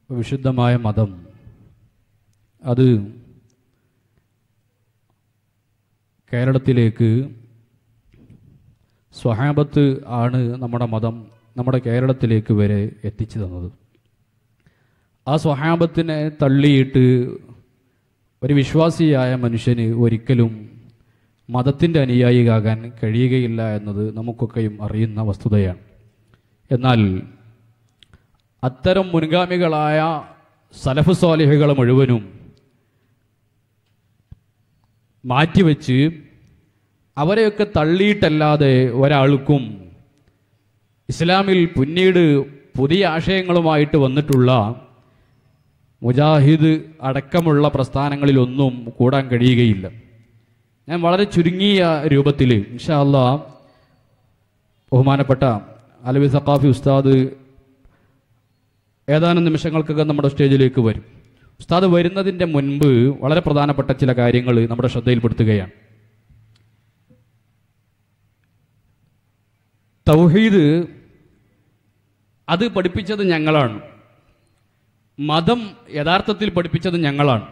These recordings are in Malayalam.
വിശുദ്ധമായ മതം അത് കേരളത്തിലേക്ക് സ്വഹാബത്ത് ആണ് നമ്മുടെ മതം നമ്മുടെ കേരളത്തിലേക്ക് വരെ എത്തിച്ചു തന്നത് ആ സ്വഹാബത്തിനെ തള്ളിയിട്ട് ഒരു വിശ്വാസിയായ മനുഷ്യന് ഒരിക്കലും മതത്തിൻ്റെ അനുയായികാകാൻ കഴിയുകയില്ല എന്നത് നമുക്കൊക്കെയും അറിയുന്ന വസ്തുതയാണ് എന്നാൽ അത്തരം മുൻഗാമികളായ സലഫ് സ്വാലിഹുകൾ മുഴുവനും മാറ്റിവെച്ച് അവരെയൊക്കെ തള്ളിയിട്ടല്ലാതെ ഒരാൾക്കും ഇസ്ലാമിൽ പിന്നീട് പുതിയ ആശയങ്ങളുമായിട്ട് വന്നിട്ടുള്ള മുജാഹിദ് അടക്കമുള്ള പ്രസ്ഥാനങ്ങളിലൊന്നും കൂടാൻ കഴിയുകയില്ല ഞാൻ വളരെ ചുരുങ്ങിയ രൂപത്തിൽ ഇൻഷാ അല്ലാ ബഹുമാനപ്പെട്ട അലവി സഖാഫി ഉസ്താദ് ഏതാനും നിമിഷങ്ങൾക്കകം നമ്മുടെ സ്റ്റേജിലേക്ക് വരും ഉസ്താദ് വരുന്നതിൻ്റെ മുൻപ് വളരെ പ്രധാനപ്പെട്ട ചില കാര്യങ്ങൾ നമ്മുടെ ശ്രദ്ധയിൽപ്പെടുത്തുകയാണ് തൗഹീദ് അത് പഠിപ്പിച്ചത് ഞങ്ങളാണ് മതം യഥാർത്ഥത്തിൽ പഠിപ്പിച്ചത് ഞങ്ങളാണ്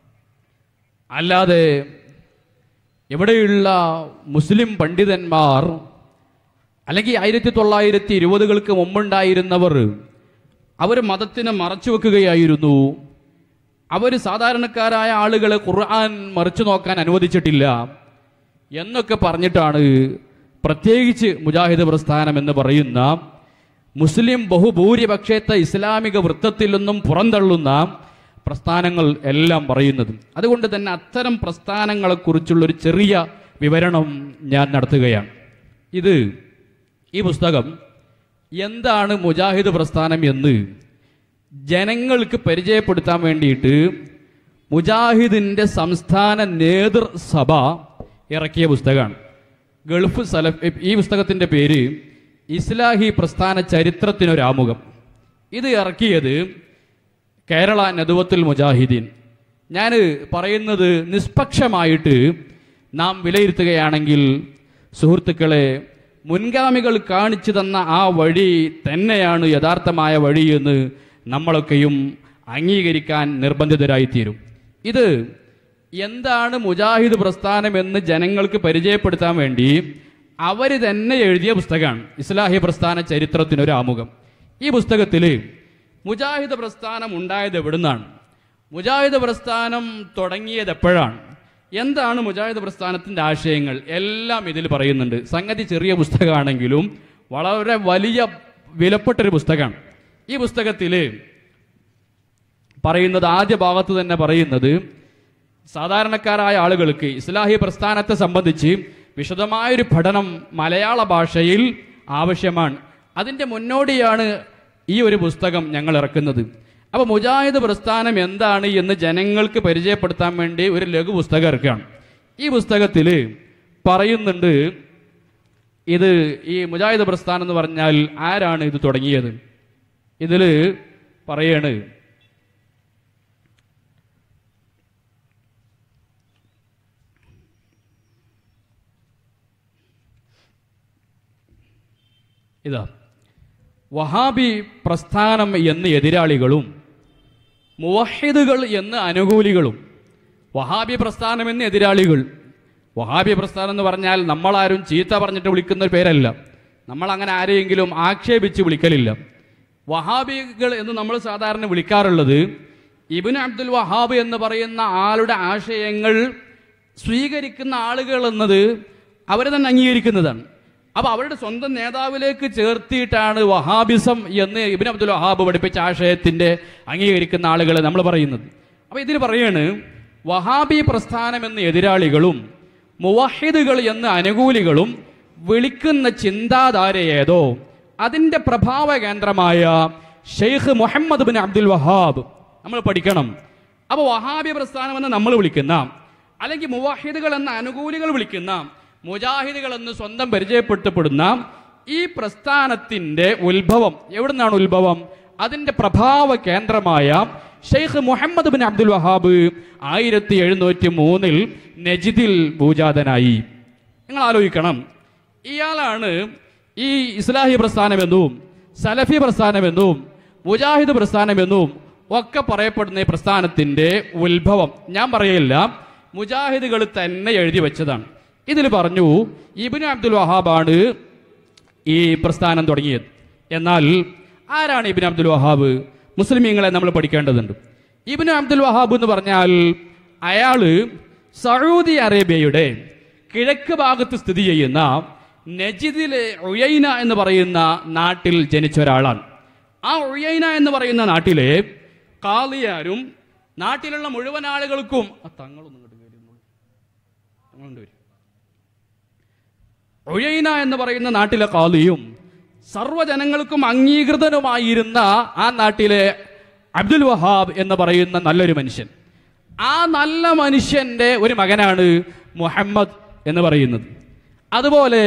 അല്ലാതെ എവിടെയുള്ള മുസ്ലിം പണ്ഡിതന്മാർ അല്ലെങ്കിൽ ആയിരത്തി തൊള്ളായിരത്തി ഇരുപതുകൾക്ക് മുമ്പുണ്ടായിരുന്നവർ അവർ മതത്തിനെ മറച്ചു വെക്കുകയായിരുന്നു അവർ സാധാരണക്കാരായ ആളുകളെ ഖുർആൻ മറിച്ചു നോക്കാൻ അനുവദിച്ചിട്ടില്ല എന്നൊക്കെ പറഞ്ഞിട്ടാണ് പ്രത്യേകിച്ച് മുജാഹിദ് പ്രസ്ഥാനം എന്ന് പറയുന്ന മുസ്ലിം ബഹുഭൂരിപക്ഷത്തെ ഇസ്ലാമിക വൃത്തത്തിൽ നിന്നും പുറന്തള്ളുന്ന പ്രസ്ഥാനങ്ങൾ എല്ലാം പറയുന്നത് അതുകൊണ്ട് തന്നെ അത്തരം പ്രസ്ഥാനങ്ങളെക്കുറിച്ചുള്ള ഒരു ചെറിയ വിവരണം ഞാൻ നടത്തുകയാണ് ഇത് ഈ പുസ്തകം എന്താണ് മുജാഹിദ് പ്രസ്ഥാനം എന്ന് ജനങ്ങൾക്ക് പരിചയപ്പെടുത്താൻ വേണ്ടിയിട്ട് മുജാഹിദിന്റെ സംസ്ഥാന നേതൃസഭ ഇറക്കിയ പുസ്തകമാണ് ഗൾഫ് സലഫ് ഈ പുസ്തകത്തിന്റെ പേര് ഇസ്ലാഹി പ്രസ്ഥാന ചരിത്രത്തിനൊരാമുഖം ഇത് ഇറക്കിയത് കേരള നദുവത്തുൽ മുജാഹിദീൻ ഞാൻ പറയുന്നത് നിഷ്പക്ഷമായിട്ട് നാം വിലയിരുത്തുകയാണെങ്കിൽ സുഹൃത്തുക്കളെ മുൻഗാമികൾ കാണിച്ചു തന്ന ആ വഴി തന്നെയാണ് യഥാർത്ഥമായ വഴി എന്ന് നമ്മളൊക്കെയും അംഗീകരിക്കാൻ നിർബന്ധിതരായിത്തീരും ഇത് എന്താണ് മുജാഹിദ് പ്രസ്ഥാനം എന്ന് ജനങ്ങൾക്ക് പരിചയപ്പെടുത്താൻ വേണ്ടി അവർ തന്നെ എഴുതിയ പുസ്തകമാണ് ഇസ്ലാഹി പ്രസ്ഥാന ചരിത്രത്തിനൊരു ആമുഖം ഈ പുസ്തകത്തിൽ മുജാഹിദ് പ്രസ്ഥാനം ഉണ്ടായത് എവിടുന്നാണ് മുജാഹിദ് പ്രസ്ഥാനം തുടങ്ങിയത് എപ്പോഴാണ് എന്താണ് മുജാഹിദ് പ്രസ്ഥാനത്തിന്റെ ആശയങ്ങൾ എല്ലാം ഇതിൽ പറയുന്നുണ്ട് സംഗതി ചെറിയ പുസ്തകമാണെങ്കിലും വളരെ വലിയ വിലപ്പെട്ടൊരു പുസ്തകമാണ് ഈ പുസ്തകത്തിൽ പറയുന്നത് ആദ്യ ഭാഗത്ത് തന്നെ പറയുന്നത് സാധാരണക്കാരായ ആളുകൾക്ക് ഇസ്ലാഹി പ്രസ്ഥാനത്തെ സംബന്ധിച്ച് വിശദമായൊരു പഠനം മലയാള ഭാഷയിൽ ആവശ്യമാണ് അതിൻ്റെ മുന്നോടിയാണ് ഈ ഒരു പുസ്തകം ഞങ്ങൾ ഇറക്കുന്നത് അപ്പോൾ മുജാഹിദ് പ്രസ്ഥാനം എന്താണ് എന്ന് ജനങ്ങൾക്ക് പരിചയപ്പെടുത്താൻ വേണ്ടി ഒരു ലഘു പുസ്തകം ഇറക്കുകയാണ് ഈ പുസ്തകത്തിൽ പറയുന്നുണ്ട് ഇത് ഈ മുജാഹിദ് പ്രസ്ഥാനം എന്ന് പറഞ്ഞാൽ ആരാണ് ഇത് തുടങ്ങിയത് ഇതിൽ പറയാണ് ഇതാ വഹാബി പ്രസ്ഥാനം എന്ന് എതിരാളികളും മുവഹിദുകൾ എന്ന് അനുകൂലികളും വഹാബി പ്രസ്ഥാനം എന്ന് എതിരാളികൾ വഹാബി പ്രസ്ഥാനം എന്ന് പറഞ്ഞാൽ നമ്മളാരും ചീത്ത പറഞ്ഞിട്ട് വിളിക്കുന്ന ഒരു പേരല്ല നമ്മൾ അങ്ങനെ ആരെയെങ്കിലും ആക്ഷേപിച്ച് വിളിക്കലില്ല വഹാബികൾ എന്ന് നമ്മൾ സാധാരണ വിളിക്കാറുള്ളത് ഇബിൻ അബ്ദുൽ വഹാബ് എന്ന് പറയുന്ന ആളുടെ ആശയങ്ങൾ സ്വീകരിക്കുന്ന ആളുകൾ എന്നത് അവർ തന്നെ അംഗീകരിക്കുന്നതാണ് അപ്പൊ അവരുടെ സ്വന്തം നേതാവിലേക്ക് ചേർത്തിയിട്ടാണ് വഹാബിസം എന്ന് ഇബിൻ അബ്ദുൽ വഹാബ് പഠിപ്പിച്ച ആശയത്തിന്റെ അംഗീകരിക്കുന്ന ആളുകളെ നമ്മൾ പറയുന്നത് അപ്പൊ ഇതിൽ പറയാണ് വഹാബി പ്രസ്ഥാനം എന്ന എതിരാളികളും മുവഹിദുകൾ എന്ന അനുകൂലികളും വിളിക്കുന്ന ചിന്താധാരയേതോ അതിന്റെ പ്രഭാവ കേന്ദ്രമായ Sheikh Muhammad bin Abdul Wahhab നമ്മൾ പഠിക്കണം അപ്പൊ വഹാബി പ്രസ്ഥാനം എന്ന് നമ്മൾ വിളിക്കുന്ന അല്ലെങ്കിൽ മുവാഹിദുകൾ എന്ന അനുകൂലികൾ വിളിക്കുന്ന മുജാഹിദുകൾ എന്ന് സ്വന്തം പരിചയപ്പെടുത്തപ്പെടുന്ന ഈ പ്രസ്ഥാനത്തിന്റെ ഉത്ഭവം എവിടുന്നാണ് ഉത്ഭവം അതിന്റെ പ്രഭാവ കേന്ദ്രമായ Sheikh Muhammad bin Abdul Wahhab ആയിരത്തി എഴുന്നൂറ്റി മൂന്നിൽ നജിദിൽ ഭൂജാതനായി നിങ്ങൾ ആലോചിക്കണം ഇയാളാണ് ഈ ഇസ്ലാഹി പ്രസ്ഥാനമെന്നും സലഫി പ്രസ്ഥാനമെന്നും മുജാഹിദ് പ്രസ്ഥാനമെന്നും ഒക്കെ പറയപ്പെടുന്ന ഈ പ്രസ്ഥാനത്തിന്റെ ഉത്ഭവം ഞാൻ പറയില്ല മുജാഹിദുകൾ തന്നെ എഴുതി വെച്ചതാണ് ഇതിൽ പറഞ്ഞു ഇബിന് അബ്ദുൽ വഹാബാണ് ഈ പ്രസ്ഥാനം തുടങ്ങിയത് എന്നാൽ ആരാണ് ഇബിൻ അബ്ദുൽ വഹാബ് മുസ്ലിമീങ്ങളെ നമ്മൾ പഠിക്കേണ്ടതുണ്ട് ഇബിൻ അബ്ദുൽ വഹാബ് എന്ന് പറഞ്ഞാൽ അയാള് സൗദി അറേബ്യയുടെ കിഴക്ക് ഭാഗത്ത് സ്ഥിതി ചെയ്യുന്ന നജിദിലെ ഉയൈന എന്ന് പറയുന്ന നാട്ടിൽ ജനിച്ച ഒരാളാണ് ആ ഉയൈന എന്ന് പറയുന്ന നാട്ടിലെ കാളിയാരും നാട്ടിലുള്ള മുഴുവൻ ആളുകൾക്കും ആ തങ്ങളൊന്നും ഇങ്ങോട്ട് കയറി ഇരുന്നോളൂ. തങ്ങളുണ്ട് വരും ഒഴൈന എന്ന് പറയുന്ന നാട്ടിലെ കാളിയും സർവ്വജനങ്ങൾക്കും അംഗീകൃതനുമായിരുന്ന ആ നാട്ടിലെ അബ്ദുൽ വഹാബ് എന്ന് പറയുന്ന നല്ലൊരു മനുഷ്യൻ ആ നല്ല മനുഷ്യന്റെ ഒരു മകനാണ് മുഹമ്മദ് എന്ന് പറയുന്നത് അതുപോലെ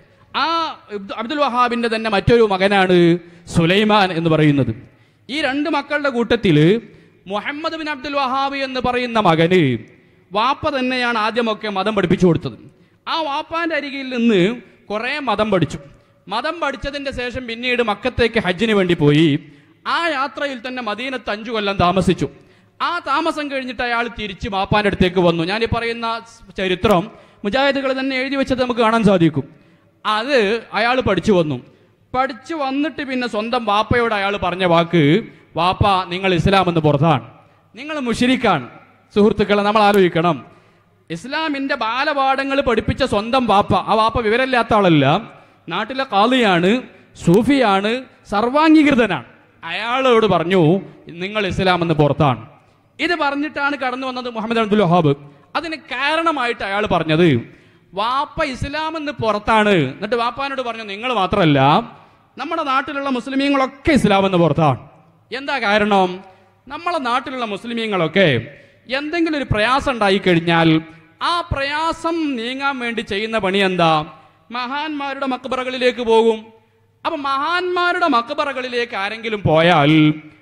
ആ ഇബ്ദു- അബ്ദുൽ വഹാബിന്റെ തന്നെ മറ്റൊരു മകനാണ് സുലൈമാൻ എന്ന് പറയുന്നത് ഈ രണ്ട് മക്കളുടെ കൂട്ടത്തിൽ മുഹമ്മദ് ബിൻ അബ്ദുൽ വഹാബ് എന്ന് പറയുന്ന മകന് വാപ്പ തന്നെയാണ് ആദ്യമൊക്കെ മതം പഠിപ്പിച്ചു കൊടുത്തത് ആ വാപ്പാന്റെ അരികിൽ നിന്ന് കുറെ മതം പഠിച്ചു മതം പഠിച്ചതിന്റെ ശേഷം പിന്നീട് മക്കത്തേക്ക് ഹജ്ജിന് വേണ്ടി പോയി ആ യാത്രയിൽ തന്നെ മദീനത്ത് അഞ്ചു കൊല്ലം താമസിച്ചു ആ താമസം കഴിഞ്ഞിട്ട് അയാൾ തിരിച്ച് വാപ്പാന്റെ അടുത്തേക്ക് വന്നു ഞാൻ ഈ പറയുന്ന ചരിത്രം മുജാഹിദുകൾ തന്നെ എഴുതി വെച്ചത് നമുക്ക് കാണാൻ സാധിക്കും അത് അയാൾ പഠിച്ചു വന്നു പഠിച്ചു വന്നിട്ട് പിന്നെ സ്വന്തം വാപ്പയോട് അയാൾ പറഞ്ഞ വാക്ക് വാപ്പ നിങ്ങൾ ഇസ്ലാം എന്ന് പുറത്താണ് നിങ്ങൾ മുഷിരിക്കാണ് സുഹൃത്തുക്കളെ നമ്മൾ ആലോചിക്കണം ഇസ്ലാമിന്റെ ബാലപാഠങ്ങൾ പഠിപ്പിച്ച സ്വന്തം വാപ്പ ആ വാപ്പ വിവരമില്ലാത്ത ആളല്ല നാട്ടിലെ കാളിയാണ് സൂഫിയാണ് സർവാംഗീകൃതനാണ് അയാളോട് പറഞ്ഞു നിങ്ങൾ ഇസ്ലാം എന്ന് പുറത്താണ് ഇത് പറഞ്ഞിട്ടാണ് കടന്നു വന്നത് മുഹമ്മദ് അബ്ദുൽ വഹാബ് അതിന് കാരണമായിട്ട് അയാൾ പറഞ്ഞത് വാപ്പ ഇസ്ലാം എന്ന് പുറത്താണ് എന്നിട്ട് വാപ്പാനോട് പറഞ്ഞു നിങ്ങൾ മാത്രമല്ല നമ്മുടെ നാട്ടിലുള്ള മുസ്ലിമീങ്ങളൊക്കെ ഇസ്ലാം എന്ന് പുറത്താണ് എന്താ കാരണം നമ്മളെ നാട്ടിലുള്ള മുസ്ലിമീങ്ങളൊക്കെ എന്തെങ്കിലും ഒരു പ്രയാസം ഉണ്ടായി കഴിഞ്ഞാൽ ആ പ്രയാസം നീങ്ങാൻ വേണ്ടി ചെയ്യുന്ന പണി എന്താ മഹാന്മാരുടെ മക്ബറകളിലേക്ക് പോകും അപ്പൊ മഹാന്മാരുടെ മക്ബറകളിലേക്ക് ആരെങ്കിലും പോയാൽ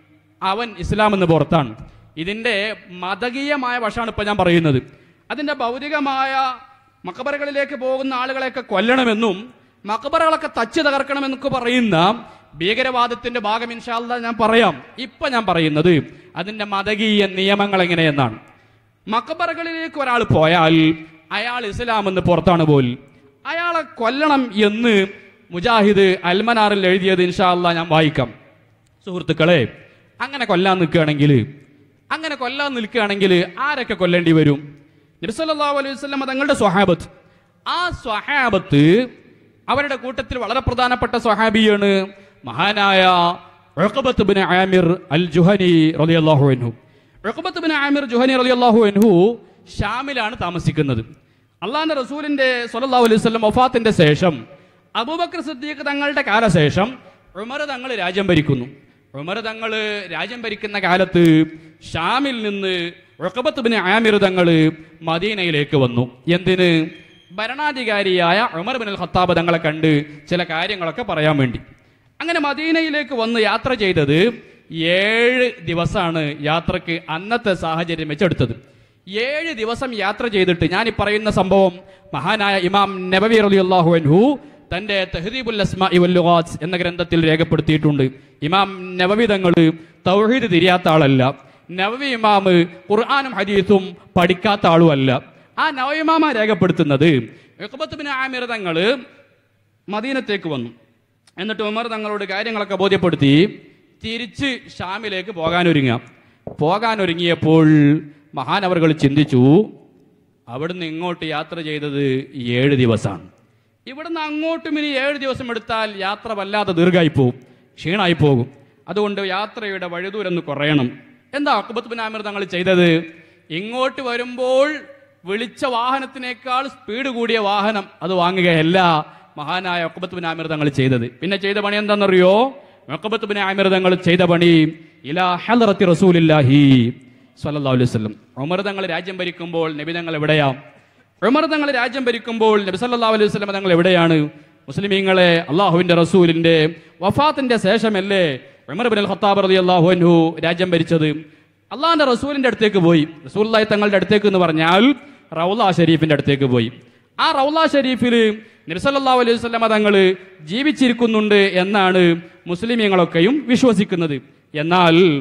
അവൻ ഇസ്ലാം എന്ന് പുറത്താണ് ഇതിന്റെ മതകീയമായ വശമാണ് ഇപ്പൊ ഞാൻ പറയുന്നത് അതിന്റെ ഭൗതികമായ മക്ബറകളിലേക്ക് പോകുന്ന ആളുകളെയൊക്കെ കൊല്ലണമെന്നും മക്ബറകളൊക്കെ തച്ച് തകർക്കണമെന്നൊക്കെ പറയുന്ന ഭീകരവാദത്തിന്റെ ഭാഗം ഇൻഷാല്ല ഞാൻ പറയാം ഇപ്പൊ ഞാൻ പറയുന്നത് അതിന്റെ മതകീയ നിയമങ്ങൾ എങ്ങനെയെന്നാണ് മക്ബറകളിലേക്ക് ഒരാൾ പോയാൽ അയാൾ ഇസ്ലാം എന്ന് പുറത്താണ് പോൽ അയാളെ കൊല്ലണം എന്ന് മുജാഹിദ് അൽമനാറിൽ എഴുതിയത് ഇൻഷാല്ല ഞാൻ വായിക്കാം സുഹൃത്തുക്കളെ അങ്ങനെ കൊല്ലാൻ നിൽക്കുകയാണെങ്കിൽ അങ്ങനെ കൊല്ലാൻ നിൽക്കുകയാണെങ്കിൽ ആരൊക്കെ കൊല്ലേണ്ടി വരും നബിസല്ലാ അലൈഹി വസല്ലം തങ്ങളുടെ സ്വഹാബത്ത് ആ സ്വഹാബത്ത് അവരുടെ കൂട്ടത്തിൽ വളരെ പ്രധാനപ്പെട്ട സ്വഹാബിയാണ് മഹാനായ Uqbah bin Amir al Juhani റളിയല്ലാഹു അൻഹു ഉഖബത്ത് ബിൻ ആമിർ ജുഹനി റളിയല്ലാഹു അൻഹു ഷാമിലാണ് താമസിക്കുന്നത് അള്ളാഹിന്റെ റസൂലിന്റെ സ്വല്ലല്ലാഹു അലൈഹി വസല്ലം വഫാത്തിന്റെ ശേഷം അബൂബക്കർ സിദ്ദീഖ് തങ്ങളുടെ കാലശേഷം ഉമർ തങ്ങൾ രാജ്യം ഭരിക്കുന്നു ഉമർ തങ്ങൾ രാജ്യം ഭരിക്കുന്ന കാലത്ത് ഷാമിൽ നിന്ന് ഉഖബത്ത് ബിൻ ആമിർ തങ്ങൾ മദീനയിലേക്ക് വന്നു എന്തിന് ഭരണാധികാരിയായ ഉമർ ബിൻ അൽ ഖത്താബ് തങ്ങളെ കണ്ട് ചില കാര്യങ്ങളൊക്കെ പറയാൻ വേണ്ടി അങ്ങനെ മദീനയിലേക്ക് വന്ന് യാത്ര ചെയ്തത് ഏഴ് ദിവസമാണ് യാത്രക്ക് അന്നത്തെ സാഹചര്യം വെച്ചെടുത്തത് ഏഴ് ദിവസം യാത്ര ചെയ്തിട്ട് ഞാൻ ഈ പറയുന്ന സംഭവം മഹാനായ ഇമാം നബവി റളിയല്ലാഹു അൻഹു തന്റെ തഹദീബുൽ അസ്മാഇ വൽ ലുഗാത്ത് എന്ന ഗ്രന്ഥത്തിൽ രേഖപ്പെടുത്തിയിട്ടുണ്ട് ഇമാം നബവി തങ്ങൾ തൗഹീദ് തിരിയാത്ത ആളല്ല നബവി ഇമാമ് ഖുർആാനും ഹദീസും പഠിക്കാത്ത ആളുമല്ല ആ നവയിമാമ രേഖപ്പെടുത്തുന്നത് ഇഖ്ബത്ത് ബിൻ ആമിർ തങ്ങള് മദീനത്തേക്ക് വന്നു എന്നിട്ട് ഉമർ തങ്ങളോട് കാര്യങ്ങളൊക്കെ ബോധ്യപ്പെടുത്തി തിരിച്ച് ഷാമിലേക്ക് പോകാനൊരുങ്ങാം പോകാനൊരുങ്ങിയപ്പോൾ മഹാനവറുകൾ ചിന്തിച്ചു അവിടുന്ന് ഇങ്ങോട്ട് യാത്ര ചെയ്തത് ഏഴ് ദിവസമാണ് ഇവിടുന്ന് അങ്ങോട്ടും ഇനി ഏഴ് ദിവസം എടുത്താൽ യാത്ര വല്ലാതെ ദീർഘമായി പോകും ക്ഷീണമായി പോകും അതുകൊണ്ട് യാത്രയുടെ വഴുതൂരൊന്ന് കുറയണം എന്താ അക്ബത്ത് ബിൻ ആമിർ തങ്ങൾ ചെയ്തത് ഇങ്ങോട്ട് വരുമ്പോൾ വിളിച്ച വാഹനത്തിനേക്കാൾ സ്പീഡ് കൂടിയ വാഹനം അത് വാങ്ങുകയല്ല മഹാനായ ഒക്കബത്ത് ബിൻ ആമിർ തങ്ങൾ ചെയ്തത് പിന്നെ ചെയ്ത പണി എന്താണെന്നറിയോ ഒക്കബത്ത് ബിൻ ആമിർ തങ്ങൾ ചെയ്ത പണി ഇലാ ഹലറത്തി റസൂലില്ലാഹി സല്ലല്ലാഹു അലൈഹി വസല്ലം ഉമർ തങ്ങൾ രാജ്യം ഭരിക്കുമ്പോൾ നബി തങ്ങൾ എവിടെയാ ഉമർ തങ്ങൾ രാജ്യം ഭരിക്കുമ്പോൾ നബി സല്ലല്ലാഹു അലൈഹി വസല്ലം തങ്ങൾ എവിടെയാണ് മുസ്ലിമീങ്ങളെ അള്ളാഹുവിന്റെ റസൂലിന്റെ വഫാത്തിന്റെ ശേഷമല്ലേ ഉമർ ബിൻ അൽ ഖത്താബ് റളിയല്ലാഹു അൻഹു രാജ്യം ഭരിച്ചത് അള്ളാഹിന്റെ റസൂലിന്റെ അടുത്തേക്ക് പോയി റസൂലുള്ളാഹി തങ്ങളുടെ അടുത്തേക്ക് എന്ന് പറഞ്ഞാൽ റൗല ഷരീഫിന്റെ അടുത്തേക്ക് പോയി ആ റൗല ഷരീഫിൽ നബിസല്ലാഹു അലൈഹി വസല്ലമ തങ്ങൾ ജീവിച്ചിരിക്കുന്നുണ്ട് എന്നാണ് മുസ്ലിമീങ്ങളൊക്കെയും വിശ്വസിക്കുന്നത് എന്നാൽ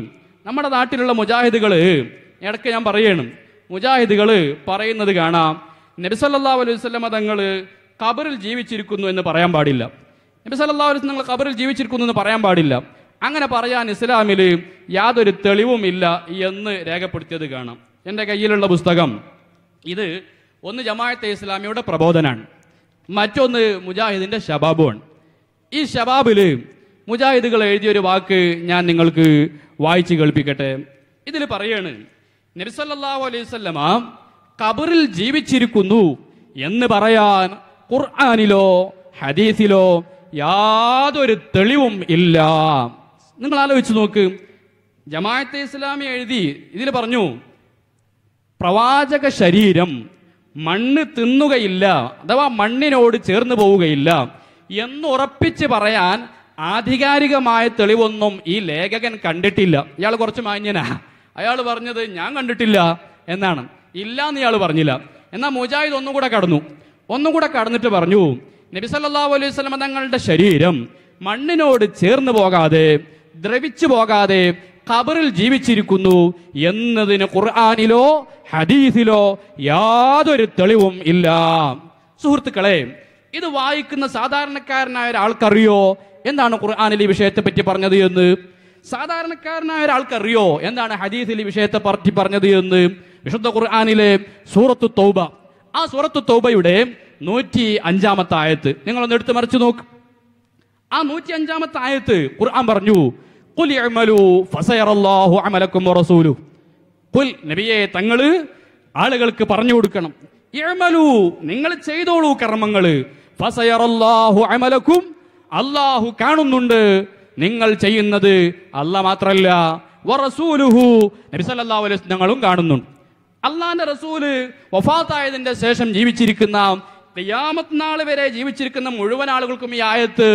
നമ്മുടെ നാട്ടിലുള്ള മുജാഹിദുകൾ ഇടയ്ക്ക് ഞാൻ പറയണം മുജാഹിദുകൾ പറയുന്നത് കാണാം നബിസല്ലാ അലൈഹി സ്വലമ തങ്ങൾ ഖബറിൽ ജീവിച്ചിരിക്കുന്നു എന്ന് പറയാൻ പാടില്ല നബി സല്ലല്ലാഹു അലൈഹി വസല്ലം ഖബറിൽ ജീവിച്ചിരിക്കുന്നു എന്ന് പറയാൻ പാടില്ല അങ്ങനെ പറയാൻ ഇസ്ലാമിൽ യാതൊരു തെളിവുമില്ല എന്ന് രേഖപ്പെടുത്തിയത് കാണാം എൻ്റെ കയ്യിലുള്ള പുസ്തകം ഇത് ഒന്ന് ജമാഅത്തെ ഇസ്ലാമിയുടെ പ്രബോധനാണ് മറ്റൊന്ന് മുജാഹിദിന്റെ ഷബാബുമാണ് ഈ ഷബാബിൽ മുജാഹിദുകൾ എഴുതിയൊരു വാക്ക് ഞാൻ നിങ്ങൾക്ക് വായിച്ചു കേൾപ്പിക്കട്ടെ ഇതിൽ പറയാണ് നബിസല്ലാഹു അലൈഹി സ്വല്ലമ ഖബറിൽ ജീവിച്ചിരിക്കുന്നു എന്ന് പറയാൻ ഖുർആാനിലോ ഹദീസിലോ യാതൊരു തെളിവും ഇല്ല നിങ്ങൾ ആലോചിച്ച് നോക്ക് ജമാഅത്തെ ഇസ്ലാമി എഴുതി ഇതിൽ പറഞ്ഞു പ്രവാചക ശരീരം മണ്ണ് തിന്നുകയില്ല അഥവാ മണ്ണിനോട് ചേർന്ന് പോവുകയില്ല എന്ന് ഉറപ്പിച്ച് പറയാൻ ആധികാരികമായ തെളിവൊന്നും ഈ ലേഖകൻ കണ്ടിട്ടില്ല ഇയാൾ കുറച്ച് മാന്യനാ അയാൾ പറഞ്ഞത് ഞാൻ കണ്ടിട്ടില്ല എന്നാണ് ഇല്ല എന്ന് ഇയാൾ പറഞ്ഞില്ല എന്നാൽ മുജാഹിദ് ഒന്നും കൂടെ കടന്നു ഒന്നും കൂടെ കടന്നിട്ട് പറഞ്ഞു നബി സല്ലല്ലാഹു അലൈഹി വസല്ലം തങ്ങളുടെ ശരീരം മണ്ണിനോട് ചേർന്ന് പോകാതെ ദ്രവിച്ചു പോകാതെ ഖബറിൽ ജീവിച്ചിരിക്കുന്നു എന്നതിന് ഖുർആാനിലോ ഹദീസിലോ യാതൊരു തെളിവും ഇല്ല സുഹൃത്തുക്കളെ ഇത് വായിക്കുന്ന സാധാരണക്കാരനായ ഒരാൾക്കറിയോ എന്താണ് ഖുർആാനിൽ ഈ വിഷയത്തെ പറ്റി പറഞ്ഞത് എന്ന് സാധാരണക്കാരനായ ഒരാൾക്കറിയോ എന്താണ് ഹദീസിൽ ഈ വിഷയത്തെ പറ്റി പറഞ്ഞത് എന്ന് വിശുദ്ധ ഖുർആാനിലെ സൂറത്തു തൗബ ആ സൂറത്തു തൗബയുടെ നൂറ്റി അഞ്ചാമത്തെ ആയത്ത് നിങ്ങളൊന്ന് എടുത്ത് മറിച്ചു നോക്ക് ആ നൂറ്റി അഞ്ചാമത്തെ ആയത്ത് ഖുർആൻ പറഞ്ഞു "ഖുൽ ഇഅ്മലൂ ഫസയറല്ലാഹു അമലക്കും വറസൂലു ഖുൽ നബിയെ തങ്ങള് ആളുകൾക്ക് പറഞ്ഞു കൊടുക്കണം ഇഅ്മലൂ നിങ്ങൾ ചെയ്തോളൂ കർമ്മങ്ങള് ഫസയറല്ലാഹു അമലക്കും അല്ലാഹു കാണുന്നുണ്ട് നിങ്ങൾ ചെയ്യുന്നത് അല്ല മാത്രല്ല വറസൂലുഹു നബി സല്ലല്ലാഹു അലൈഹി വസല്ലം ഞങ്ങളും കാണുന്നുണ്ട് അള്ളാന്റെ റസൂല് വഫാത്തായതിന്റെ ശേഷം ജീവിച്ചിരിക്കുന്ന ഖിയാമത്ത് നാൾ വരെ ജീവിച്ചിരിക്കുന്ന മുഴുവൻ ആളുകൾക്കും ഈ ആയത്ത്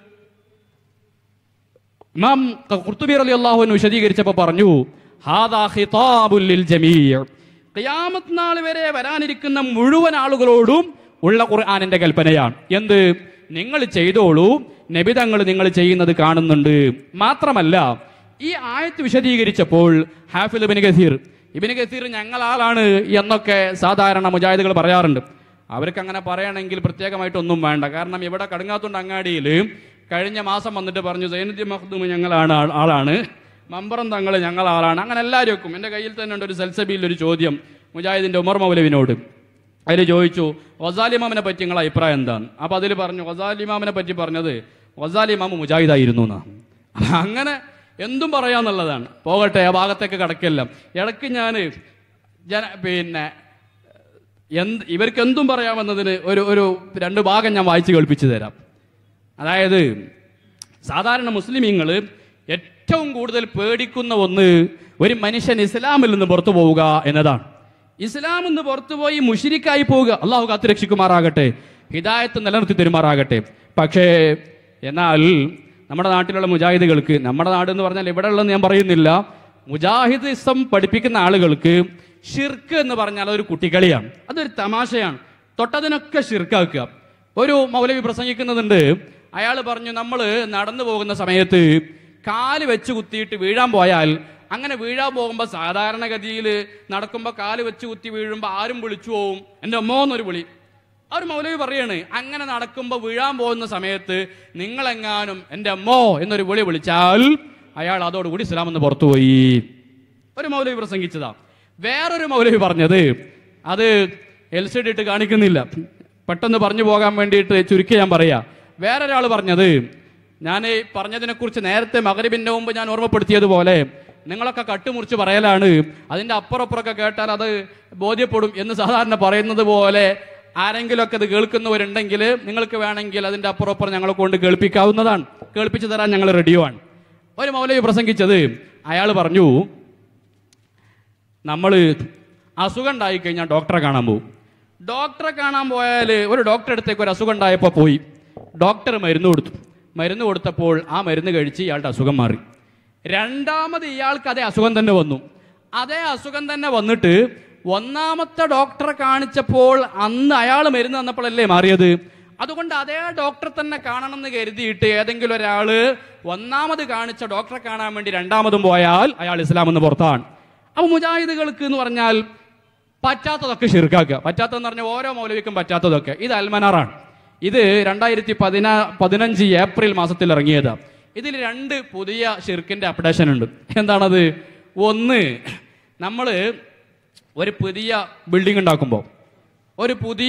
ഇമാം ഖുർത്തുബി റളിയല്ലാഹു അൻഹു വിശദീകരിച്ചപ്പോൾ പറഞ്ഞു ഹാദാ ഖിതാബുൽ ലിൽ ജമീഅ് ഖിയാമത്ത് നാൾ വരെ വരാനിരിക്കുന്ന മുഴുവൻ ആളുകളോടും ഉള്ള ഖുർആനിന്റെ കൽപ്പനയാണ് എന്ത് നിങ്ങൾ ചെയ്തോളൂ നബിതങ്ങൾ നിങ്ങൾ ചെയ്യുന്നത് കാണുന്നുണ്ട് മാത്രമല്ല ഈ ആയത്ത് വിശദീകരിച്ചപ്പോൾ ഹാഫിൽ ഇബ്നു കസീർ ഇബിന് കസീർ ഞങ്ങൾ ആളാണ് എന്നൊക്കെ സാധാരണ മുജാഹിദുകൾ പറയാറുണ്ട് അവർക്ക് അങ്ങനെ പറയണമെങ്കിൽ പ്രത്യേകമായിട്ടൊന്നും വേണ്ട കാരണം ഇവിടെ കടുങ്ങാത്തുണ്ട് അങ്ങാടിയിൽ കഴിഞ്ഞ മാസം വന്നിട്ട് പറഞ്ഞു സൈനുദ്ദീൻ മഖ്ദൂം ഞങ്ങളാണ് ആൾ- ആളാണ് മമ്പറം തങ്ങൾ ഞങ്ങൾ ആളാണ് അങ്ങനെ എല്ലാവർക്കും എൻ്റെ കയ്യിൽ തന്നെ ഉണ്ട് ഒരു സൽസബിയിൽ ഒരു ചോദ്യം മുജാഹിദിന്റെ ഉമർ മൗലവിനോട് അതിൽ ചോദിച്ചു വസാലിമാമിനെ പറ്റി നിങ്ങളെ അഭിപ്രായം എന്താണ് അപ്പൊ അതിൽ പറഞ്ഞു വസാലിമാമിനെ പറ്റി പറഞ്ഞത് വസാലിമാമ് മുജാഹിദായിരുന്നു എന്നാ അങ്ങനെ എന്തും പറയാന്നുള്ളതാണ് പോകട്ടെ ആ ഭാഗത്തേക്ക് കടക്കല്ല ഇടയ്ക്ക് ഞാൻ ജന പിന്നെ എന്ത് ഇവർക്ക് എന്തും പറയാമെന്നതിന് ഒരു ഒരു രണ്ട് ഭാഗം ഞാൻ വായിച്ച് കേൾപ്പിച്ചു തരാം അതായത് സാധാരണ മുസ്ലിമീങ്ങൾ ഏറ്റവും കൂടുതൽ പേടിക്കുന്ന ഒന്ന് ഒരു മനുഷ്യൻ ഇസ്ലാമിൽ നിന്ന് പുറത്തു പോവുക എന്നതാണ് ഇസ്ലാം നിന്ന് പുറത്തുപോയി മുഷിരിക്കായി പോവുക അള്ളാഹു കാത്തുരക്ഷിക്കുമാറാകട്ടെ ഹിദായത്ത് നിലനിർത്തി തരുമാറാകട്ടെ പക്ഷേ എന്നാൽ നമ്മുടെ നാട്ടിലുള്ള മുജാഹിദുകൾക്ക് നമ്മുടെ നാട് എന്ന് പറഞ്ഞാൽ ഇവിടെ ഉള്ളതെന്ന് ഞാൻ പറയുന്നില്ല മുജാഹിദിസം പഠിപ്പിക്കുന്ന ആളുകൾക്ക് ഷിർക്ക് എന്ന് പറഞ്ഞാൽ അതൊരു കുട്ടിക്കളിയാണ് അതൊരു തമാശയാണ് തൊട്ടതിനൊക്കെ ഷിർക്കാക്കുക ഒരു മൗലവി പ്രസംഗിക്കുന്നുണ്ട് അയാൾ പറഞ്ഞു നമ്മൾ നടന്നു പോകുന്ന സമയത്ത് കാല് വെച്ച് കുത്തിയിട്ട് വീഴാൻ പോയാൽ അങ്ങനെ വീഴാൻ പോകുമ്പോൾ സാധാരണഗതിയിൽ നടക്കുമ്പോൾ കാല് വെച്ച് കുത്തി വീഴുമ്പോൾ ആരും വിളിച്ചു പോവും എൻ്റെ അമ്മോ എന്നൊരു വിളി ആ ഒരു മൗലവി പറയാണ് അങ്ങനെ നടക്കുമ്പോൾ വീഴാൻ പോകുന്ന സമയത്ത് നിങ്ങളെങ്ങാനും എൻ്റെ അമ്മോ എന്നൊരു വിളി വിളിച്ചാൽ അയാൾ അതോടുകൂടി ഇസ്ലാം എന്ന് പുറത്തുപോയി ഒരു മൗലവി പ്രസംഗിച്ചതാ വേറൊരു മൗലവി പറഞ്ഞത് അത് എൽ സി ഡി ഇട്ട് കാണിക്കുന്നില്ല പെട്ടെന്ന് പറഞ്ഞു പോകാൻ വേണ്ടിയിട്ട് ചുരുക്കി ഞാൻ പറയാ വേറൊരാൾ പറഞ്ഞത് ഞാൻ ഈ പറഞ്ഞതിനെ കുറിച്ച് നേരത്തെ മകരിബിന്റെ മുമ്പ് ഞാൻ ഓർമ്മപ്പെടുത്തിയതുപോലെ നിങ്ങളൊക്കെ കട്ടുമുറിച്ച് പറയലാണ് അതിന്റെ അപ്പുറപ്പുറമൊക്കെ കേട്ടാൽ അത് ബോധ്യപ്പെടും എന്ന് സാധാരണ പറയുന്നത് പോലെ ആരെങ്കിലുമൊക്കെ അത് കേൾക്കുന്നവരുണ്ടെങ്കിൽ നിങ്ങൾക്ക് വേണമെങ്കിൽ അതിന്റെ അപ്പുറപ്പുറം ഞങ്ങളെ കൊണ്ട് കേൾപ്പിക്കാവുന്നതാണ് കേൾപ്പിച്ചു തരാൻ ഞങ്ങൾ റെഡിയുമാണ് ഒരു മൗലവി പ്രസംഗിച്ചത് അയാൾ പറഞ്ഞു നമ്മൾ അസുഖം ഉണ്ടായി കഴിഞ്ഞാൽ ഡോക്ടറെ കാണാൻ പോകും ഡോക്ടറെ കാണാൻ പോയാൽ ഒരു ഡോക്ടറെ അടുത്തേക്ക് ഒരു അസുഖം ഉണ്ടായപ്പോൾ പോയി ഡോക്ടർ മരുന്ന് കൊടുത്തു മരുന്ന് കൊടുത്തപ്പോൾ ആ മരുന്ന് കഴിച്ച് ഇയാളുടെ അസുഖം മാറി രണ്ടാമത് ഇയാൾക്ക് അതേ അസുഖം തന്നെ വന്നു അതേ അസുഖം തന്നെ വന്നിട്ട് ഒന്നാമത്തെ ഡോക്ടറെ കാണിച്ചപ്പോൾ അന്ന് അയാൾ മരുന്ന് തന്നപ്പോഴല്ലേ മാറിയത് അതുകൊണ്ട് അതേ ഡോക്ടറെ തന്നെ കാണണം എന്ന് കരുതിയിട്ട് ഏതെങ്കിലും ഒരാള് ഒന്നാമത് കാണിച്ച ഡോക്ടറെ കാണാൻ വേണ്ടി രണ്ടാമതും പോയാൽ അയാൾ ഇസ്ലാം എന്ന് പുറത്താണ് അപ്പൊ മുജാഹിദുകൾക്ക് എന്ന് പറഞ്ഞാൽ പറ്റാത്തതൊക്കെ ഷിർക്കാക്കുക പറ്റാത്തതെന്ന് പറഞ്ഞാൽ ഓരോ മൗലവിക്കും പറ്റാത്തതൊക്കെ ഇത് അൽമനാറാണ് ഇത് രണ്ടായിരത്തി പതിനാ പതിനഞ്ച് ഏപ്രിൽ മാസത്തിൽ ഇറങ്ങിയതാ ഇതിൽ രണ്ട് പുതിയ ഷിർക്കിന്റെ അപ്ഡേഷൻ ഉണ്ട് എന്താണത് ഒന്ന് നമ്മൾ ഒരു പുതിയ ബിൽഡിംഗ് ഉണ്ടാക്കുമ്പോൾ ഒരു പുതിയ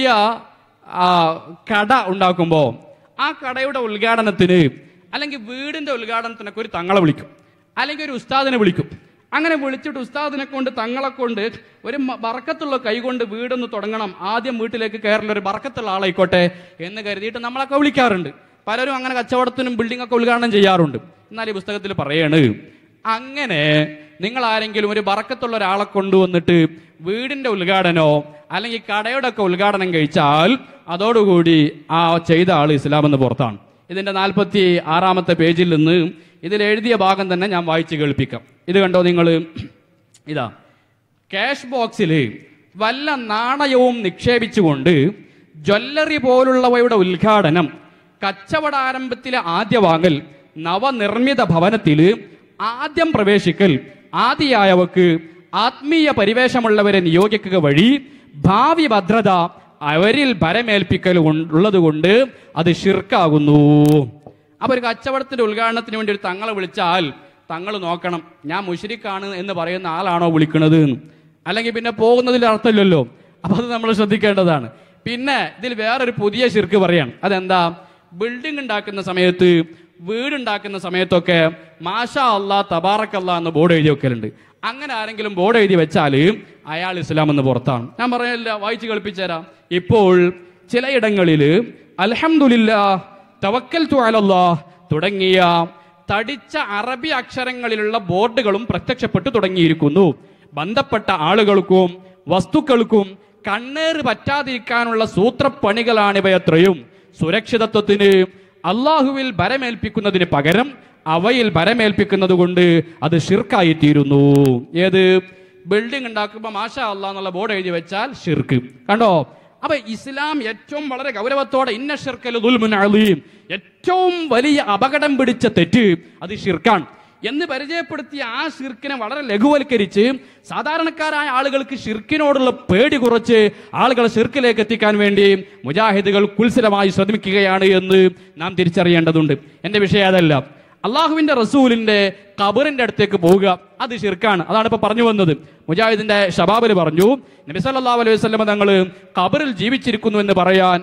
ആ, കട ഉണ്ടാക്കുമ്പോൾ ആ കടയുടെ ഉദ്ഘാടനത്തിന് അല്ലെങ്കിൽ വീടിന്റെ ഉദ്ഘാടനത്തിനൊക്കെ ഒരു തങ്ങളെ വിളിക്കും അല്ലെങ്കിൽ ഒരു ഉസ്താദിനെ വിളിക്കും അങ്ങനെ വിളിച്ചിട്ട് ഉസ്താദിനെ കൊണ്ട് തങ്ങളെ കൊണ്ട് ഒരു മ- ബറക്കത്തുള്ള കൈ കൊണ്ട് വീടൊന്ന് തുടങ്ങണം ആദ്യം വീട്ടിലേക്ക് കയറുന്ന ഒരു ബറക്കത്തുള്ള ആളായിക്കോട്ടെ എന്ന് കരുതിയിട്ട് നമ്മളൊക്കെ വിളിക്കാറുണ്ട് പലരും അങ്ങനെ കച്ചവടത്തിനും ബിൽഡിംഗ് ഒക്കെ ഉദ്ഘാടനം ചെയ്യാറുണ്ട് എന്നാൽ ഈ പുസ്തകത്തിൽ പറയാണ് അങ്ങനെ നിങ്ങൾ ആരെങ്കിലും ഒരു ബറക്കത്തുള്ള ഒരാളെ കൊണ്ടുവന്നിട്ട് വീടിന്റെ ഉദ്ഘാടനോ അല്ലെങ്കിൽ കടയുടെ ഒക്കെ ഉദ്ഘാടനം കഴിച്ചാൽ അതോടുകൂടി ആ ചെയ്ത ആൾ ഇസ്ലാം എന്ന് പുറത്താണ് ഇതിന്റെ നാൽപ്പത്തി ആറാമത്തെ പേജിൽ നിന്ന് ഇതിൽ എഴുതിയ ഭാഗം തന്നെ ഞാൻ വായിച്ച് കേൾപ്പിക്കാം ഇത് കണ്ടോ നിങ്ങൾ ഇതാ ക്യാഷ് ബോക്സിൽ വല്ല നാണയവും നിക്ഷേപിച്ചുകൊണ്ട് ജ്വല്ലറി പോലുള്ളവയുടെ ഉദ്ഘാടനം കച്ചവട ആരംഭത്തിലെ ആദ്യ വാങ്ങൽ നവനിർമ്മിത ഭവനത്തിൽ ആദ്യം പ്രവേശിക്കൽ ആദിയായവക്ക് ആത്മീയ പരിവേഷമുള്ളവരെ നിയോഗിക്കുക വഴി ഭാവി ഭദ്രത അവരിൽ ഭരമേൽപ്പിക്കൽ ഉള്ളത് കൊണ്ട് അത് ഷിർക്കാകുന്നു അപ്പൊ ഒരു കച്ചവടത്തിന്റെ ഉദ്ഘാടനത്തിന് വേണ്ടി ഒരു തങ്ങളെ വിളിച്ചാൽ തങ്ങൾ നോക്കണം ഞാൻ മുഷിരിക്കാണ് എന്ന് പറയുന്ന ആളാണോ വിളിക്കുന്നത് എന്ന്. അല്ലെങ്കിൽ പിന്നെ പോകുന്നതിൽ അർത്ഥമില്ലല്ലോ അപ്പൊ അത് നമ്മൾ ശ്രദ്ധിക്കേണ്ടതാണ് പിന്നെ ഇതിൽ വേറൊരു പുതിയ ശിർക്ക് പറയാണ് അതെന്താ ബിൽഡിംഗ് ഉണ്ടാക്കുന്ന സമയത്ത് വീടുണ്ടാക്കുന്ന സമയത്തൊക്കെ മാഷാ അള്ളാ തബാറക്കല്ല എന്ന് ബോർഡ് എഴുതി വെക്കലുണ്ട് അങ്ങനെ ആരെങ്കിലും ബോർഡ് എഴുതി വെച്ചാൽ അയാൾ ഇസ്ലാം എന്ന് പുറത്താണ് ഞാൻ പറയല്ല വായിച്ച് കളിപ്പിച്ചുതരാം ഇപ്പോൾ ചിലയിടങ്ങളിൽ അൽഹംദുലില്ലാ തവക്കൽ അലല്ലാ തുടങ്ങിയ തടിച്ച അറബി അക്ഷരങ്ങളിലുള്ള ബോർഡുകളും പ്രത്യക്ഷപ്പെട്ടു തുടങ്ങിയിരിക്കുന്നു ബന്ധപ്പെട്ട ആളുകൾക്കും വസ്തുക്കൾക്കും കണ്ണേറ് പറ്റാതിരിക്കാനുള്ള സൂത്രപ്പണികളാണിവയത്രയും സുരക്ഷിതത്വത്തിന് അള്ളാഹുവിൽ ഭരമേൽപ്പിക്കുന്നതിന് പകരം അവയിൽ ഭരമേൽപ്പിക്കുന്നത് കൊണ്ട് അത് ഷിർക്കായി തീരുന്നു ഏത് ബിൽഡിംഗ് ഉണ്ടാക്കുമ്പോൾ മാഷ അള്ളാഹ് എന്നുള്ള ബോർഡ് എഴുതി വെച്ചാൽ ഷിർക്ക് കണ്ടോ അപ്പൊ ഇസ്ലാം ഏറ്റവും വളരെ ഗൗരവത്തോടെ ഇന്ന ഷിർക്കൽ ദുൽമുൻ അലീം ഏറ്റവും വലിയ അപകടം പിടിച്ച തെറ്റ് അത് ഷിർക്കാണ് എന്ന് പരിചയപ്പെടുത്തിയ ആ ഷിർക്കിനെ വളരെ ലഘുവൽക്കരിച്ച് സാധാരണക്കാരായ ആളുകൾക്ക് ഷിർക്കിനോടുള്ള പേടി കുറച്ച് ആളുകളെ ഷിർക്കിലേക്ക് എത്തിക്കാൻ വേണ്ടി മുജാഹിദുകൾ കുൽസിലമായി ശ്രമിക്കുകയാണ് എന്ന് നാം തിരിച്ചറിയേണ്ടതുണ്ട് എന്റെ വിഷയം അതല്ല അള്ളാഹുവിന്റെ റസൂലിന്റെ ഖബറിന്റെ അടുത്തേക്ക് പോവുക അത് ഷിർക്കാണ് അതാണ് ഇപ്പൊ പറഞ്ഞു വന്നത് മുജാഹിദിന്റെ ഷബാബിൽ പറഞ്ഞു നബി സല്ലല്ലാഹു അലൈഹി വസല്ലം തങ്ങൾ ഖബറിൽ ജീവിച്ചിരിക്കുന്നു എന്ന് പറയാൻ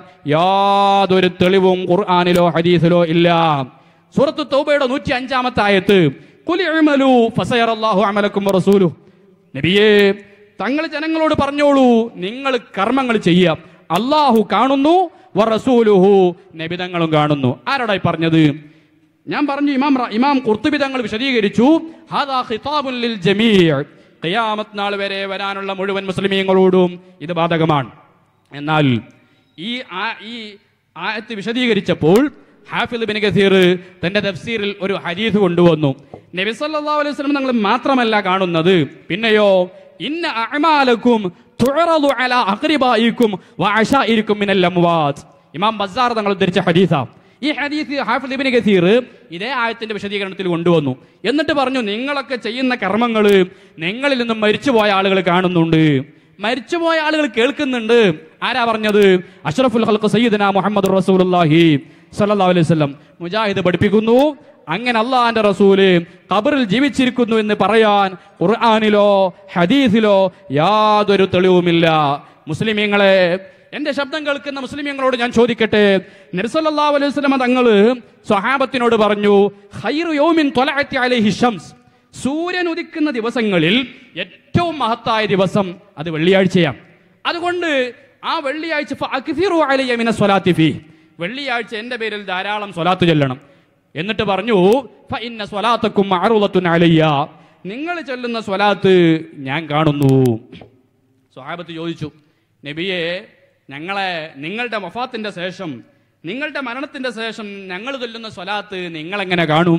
യാതൊരു തെളിവും ഖുർആനിലോ ഹദീസിലോ ഇല്ല സൂറത്ത് തൗബയുടെ നൂറ്റി അഞ്ചാമത്തെ ആയത്ത് കുലി ഇഅ്മലു ഫസയറല്ലാഹു അമലക്കും റസൂലു നബിയേ തങ്ങൾ ജനങ്ങളോട് പറഞ്ഞോളൂ നിങ്ങൾ കർമ്മങ്ങൾ ചെയ്യുക അള്ളാഹു കാണുന്നു വറസൂലുഹു നബി തങ്ങളും കാണുന്നു ആരോടായി പറഞ്ഞത് ഞാൻ പറഞ്ഞു ഇമാം റ- ഇമാം കുർത്തുബി തങ്ങൾ വിശദീകരിച്ചു ഹാദാ ഖിതാബുൻ ലിൽ ജമീഅ് ഖിയാമത്ത് നാൾ വരെ വരാനുള്ള മുഴുവൻ മുസ്ലിമീങ്ങളോടും ഇത് ബാധകമാണ് എന്നാൽ ഈ ആ- ഈ ആയത്ത് വിശദീകരിച്ചപ്പോൾ ഹാഫിദ് ബിൻ കസീർ തന്റെ തഫ്സീറിൽ ഒരു ഹദീസ് കൊണ്ടുവന്നു നബി സല്ലല്ലാഹു അലൈഹി വസല്ലം തങ്ങൾ മാത്രമല്ല കാണുന്നത് പിന്നെയോ ഇന്ന അഅമാലക്കും തുഅറദു അലാ അഖ്രിബായിക്കും വഅശായിരിക്കും മിനൽ അംവാത് ഇമാം ബസാർ തങ്ങൾ ഉദ്ധരിച്ച ഹദീസാ ഈ ഹദീസ് ഹാഫിദ് ഇബ്നു കസീർ ഇതേ ആയത്തിന്റെ വിശദീകരണത്തിൽ കൊണ്ടുവന്നു എന്നിട്ട് പറഞ്ഞു നിങ്ങളൊക്കെ ചെയ്യുന്ന കർമ്മങ്ങൾ നിങ്ങളിൽ നിന്നും മരിച്ചുപോയ ആളുകൾ കാണുന്നുണ്ട് മരിച്ചുപോയ ആളുകൾ കേൾക്കുന്നുണ്ട് ആരാ പറഞ്ഞത് അഷ്റഫുൽ ഖൽഖ് സയ്യിദന മുഹമ്മദ് റസൂലുള്ളാഹി സല്ലല്ലാഹു അലൈഹി വസല്ലം മുജാഹിദ് പഠിപ്പിക്കുന്നു അങ്ങനെ അള്ളാഹിന്റെ റസൂല് ഖബറിൽ ജീവിച്ചിരിക്കുന്നു എന്ന് പറയാൻ ഖുർആനിലോ ഹദീസിലോ യാതൊരു തെളിവുമില്ല മുസ്ലിമീങ്ങളെ എന്റെ ശബ്ദം കേൾക്കുന്ന മുസ്ലിമീങ്ങളോട് ഞാൻ ചോദിക്കട്ടെ നബിസല്ലാ അലൈഹി വസല്ലമ തങ്ങള് സ്വഹാബത്തിനോട് പറഞ്ഞു ഖൈറു യൗമിൻ ത്വലഅത്തി അലൈഹി ഷംസ് സൂര്യൻ ഉദിക്കുന്ന ദിവസങ്ങളിൽ ഏറ്റവും മഹത്തായ ദിവസം അത് വെള്ളിയാഴ്ചയാണ് അതുകൊണ്ട് ആ വെള്ളിയാഴ്ച ഫഅക്സിറു അലയ്യ മിന സ്വലാത്തി ഫീ. വെള്ളിയാഴ്ച എന്റെ പേരിൽ ധാരാളം സ്വലാത്ത് ചൊല്ലണം എന്നിട്ട് പറഞ്ഞു ഫഇന്ന സ്വലാത്തക്കും മഅറൂദത്തുൻ അലയ്യ നിങ്ങൾ ചൊല്ലുന്ന സ്വലാത്ത് ഞാൻ കാണുന്നു സ്വഹാബത്ത് ചോദിച്ചു നബിയെ ഞങ്ങളെ നിങ്ങളുടെ വഫാത്തിന്റെ ശേഷം നിങ്ങളുടെ മരണത്തിന്റെ ശേഷം ഞങ്ങൾ ചൊല്ലുന്ന സ്വലാത്ത് നിങ്ങൾ എങ്ങനെ കാണും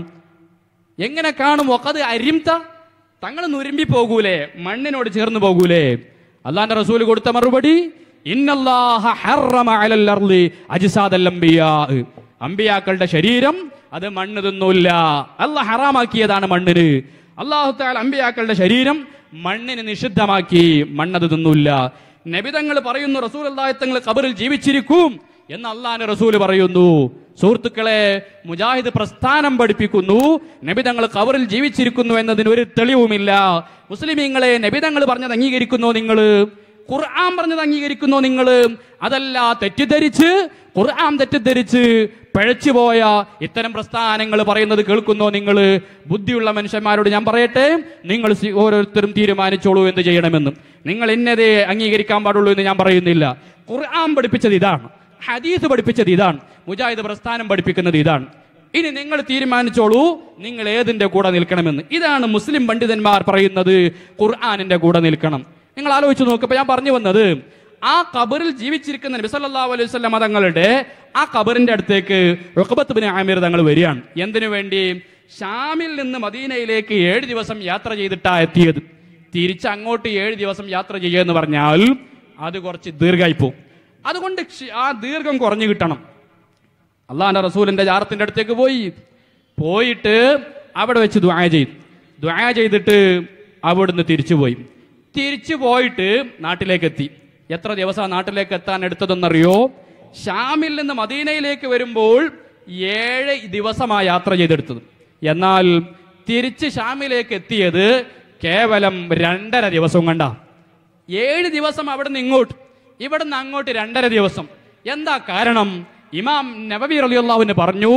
എങ്ങനെ കാണും ഒക്കത് അരിംത തങ്ങൾ നുരുമ്പി പോകൂലേ മണ്ണിനോട് ചേർന്ന് പോകൂലേ അള്ളാന്റെ റസൂല് കൊടുത്ത മറുപടി ഇന്നല്ലാഹ ഹറമ അലൽ അർളി അജ്സാദൽ അംബിയാ അമ്പിയാക്കളുടെ ശരീരം അത് മണ്ണ് തിന്നൂല്ല അല്ല ഹറാമാക്കിയതാണ് മണ്ണിന് അള്ളാഹു താല അമ്പിയാക്കളുടെ ശരീരം മണ്ണിന് നിഷിദ്ധമാക്കി മണ്ണത് തിന്നൂല്ല നബിതങ്ങൾ പറയുന്നു റസൂൽ അള്ളാഹത്തങ്ങൾ കബറിൽ ജീവിച്ചിരിക്കും എന്ന് അള്ളാഹിന്റെ റസൂല് പറയുന്നു സുഹൃത്തുക്കളെ മുജാഹിദ് പ്രസ്ഥാനം പഠിപ്പിക്കുന്നു നബിതങ്ങൾ കബറിൽ ജീവിച്ചിരിക്കുന്നു എന്നതിന് ഒരു തെളിവുമില്ല മുസ്ലിമീങ്ങളെ നബിതങ്ങൾ പറഞ്ഞത് അംഗീകരിക്കുന്നു നിങ്ങൾ ഖുർആൻ പറഞ്ഞത് അംഗീകരിക്കുന്നു നിങ്ങൾ അതല്ല തെറ്റിദ്ധരിച്ച് ഖുർആൻ തെറ്റിദ്ധരിച്ച് പഴച്ചുപോയ ഇത്തരം പ്രസ്ഥാനങ്ങൾ പറയുന്നത് കേൾക്കുന്നോ നിങ്ങൾ ബുദ്ധിയുള്ള മനുഷ്യന്മാരോട് ഞാൻ പറയട്ടെ നിങ്ങൾ സി- ഓരോരുത്തരും തീരുമാനിച്ചോളൂ എന്ത് ചെയ്യണമെന്ന് നിങ്ങൾ എന്നതേ അംഗീകരിക്കാൻ പാടുള്ളൂ എന്ന് ഞാൻ പറയുന്നില്ല ഖുർആൻ പഠിപ്പിച്ചത് ഇതാണ് ഹദീസ് പഠിപ്പിച്ചത് ഇതാണ് മുജാഹിദ് പ്രസ്ഥാനം പഠിപ്പിക്കുന്നത് ഇതാണ് ഇനി നിങ്ങൾ തീരുമാനിച്ചോളൂ നിങ്ങൾ ഏതിന്റെ കൂടെ നിൽക്കണമെന്ന് ഇതാണ് മുസ്ലിം പണ്ഡിതന്മാർ പറയുന്നത് ഖുർആാനിന്റെ കൂടെ നിൽക്കണം നിങ്ങൾ ആലോചിച്ച് നോക്കുമ്പോൾ ഞാൻ പറഞ്ഞു വന്നത് ആ കബറിൽ ജീവിച്ചിരിക്കുന്ന നബി സല്ലല്ലാഹു അലൈഹി വസല്ലം തങ്ങളുടെ ആ കബറിന്റെ അടുത്തേക്ക് റുഖബത്ത് ബിൻ ആമിർ തങ്ങൾ വരികയാണ് എന്തിനു വേണ്ടി ഷാമിൽ നിന്ന് മദീനയിലേക്ക് ഏഴ് ദിവസം യാത്ര ചെയ്തിട്ടാ എത്തിയത് തിരിച്ച് അങ്ങോട്ട് ഏഴ് ദിവസം യാത്ര ചെയ്യുക എന്ന് പറഞ്ഞാൽ അത് കുറച്ച് ദീർഘമായി പോകും അതുകൊണ്ട് ക്ഷി- ആ ദീർഘം കുറഞ്ഞു കിട്ടണം അള്ളാഹാന്റെ റസൂലിന്റെ ജാറത്തിന്റെ അടുത്തേക്ക് പോയി പോയിട്ട് അവിടെ വെച്ച് ദ്വായ ചെയ്തു ദ്വായ ചെയ്തിട്ട് അവിടുന്ന് തിരിച്ചുപോയി തിരിച്ചു പോയിട്ട് നാട്ടിലേക്ക് എത്തി എത്ര ദിവസം നാട്ടിലേക്ക് എത്താൻ എടുത്തതെന്നറിയോ ഷാമിൽ നിന്ന് മദീനയിലേക്ക് വരുമ്പോൾ ഏഴ് ദിവസമാ യാത്ര ചെയ്തെടുത്തത് എന്നാൽ തിരിച്ച് ഷാമിലേക്ക് എത്തിയത് കേവലം രണ്ടര ദിവസം കണ്ടാ ഏഴ് ദിവസം അവിടുന്ന് ഇങ്ങോട്ട് ഇവിടുന്ന് അങ്ങോട്ട് രണ്ടര ദിവസം എന്താ കാരണം ഇമാം നബവി റളിയല്ലാഹുവിന് പറഞ്ഞു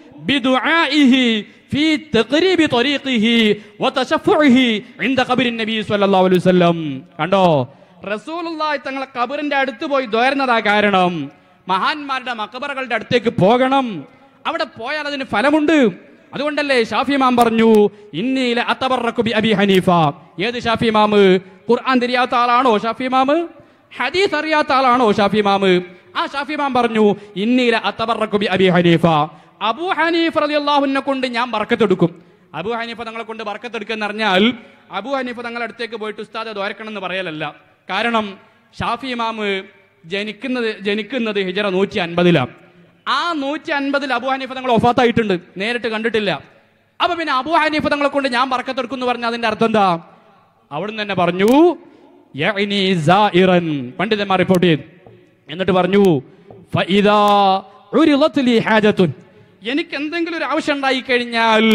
ബിദുആഇഹി ഫീ തഖരീബി ത്വരീഖിഹി വതശഫുഇഹി ഇൻദ ഖബറിൻ നബി സ്വല്ലല്ലാഹു അലൈഹി വസല്ലം കണ്ടോ റസൂലുള്ളാഹി തങ്ങളെ ഖബറിന്റെ അടുത്ത് പോയി ദോരുന്നതാ കാരണം മഹാന്മാരുടെ മക്കബറകളുടെ അടുത്തേക്ക് പോകണം അവിടെ പോയാൽ അതിന് ഫലമുണ്ട് അതുകൊണ്ടല്ലേ ഷാഫി ഇമാം പറഞ്ഞു ഇന്നീല അത്തബറക്കു ബി അബി ഹനീഫ ഏത് ഷാഫി ഇമാമ് ഖുർആൻ തിരിയാത്ത ആളാണോ ഷാഫി ഇമാമ് ഹദീസ് അറിയാത്ത ആളാണോ ഷാഫി ഇമാമ് ആ ഷാഫി ഇമാം പറഞ്ഞു ഇന്നീല അത്തബറക്കു ബി അബി ഹനീഫ അബു ഹനീഫ് റളിയല്ലാഹുവിനെ കൊണ്ട് ഞാൻ ബർക്കത്തെടുക്കും അബു ഹനീഫ തങ്ങളെ കൊണ്ട് ബർക്കത്തെടുക്കുക എന്ന് പറഞ്ഞാൽ അബു ഹനീഫ തങ്ങളുടെ അടുത്തേക്ക് പോയിട്ട് ഉസ്താദ് ദ്വാരക്കണം എന്ന് പറയലല്ല കാരണം ഷാഫി ഇമാമ് ജനിക്കുന്നത് ജനിക്കുന്നത് ഹിജറ നൂറ്റി അൻപതിലാണ് ആ നൂറ്റി അൻപതിൽ അബു ഹനീഫ തങ്ങൾ ഒഫാത്തായിട്ടുണ്ട് നേരിട്ട് കണ്ടിട്ടില്ല അപ്പൊ പിന്നെ അബു ഹനീഫ തങ്ങളെ കൊണ്ട് ഞാൻ പറക്കത്തെടുക്കും എന്ന് പറഞ്ഞ അതിന്റെ അർത്ഥം എന്താ അവിടുന്ന് തന്നെ പറഞ്ഞു യഅ്നി സായിറൻ. പണ്ഡിതന്മാർ റിപ്പോർട്ട് ചെയ്തു എന്നിട്ട് പറഞ്ഞു ഫഇദാ ഉരിളത് ലി ഹാജത്തുൻ. എനിക്ക് എന്തെങ്കിലും ഒരു ആവശ്യം ഉണ്ടായി കഴിഞ്ഞാൽ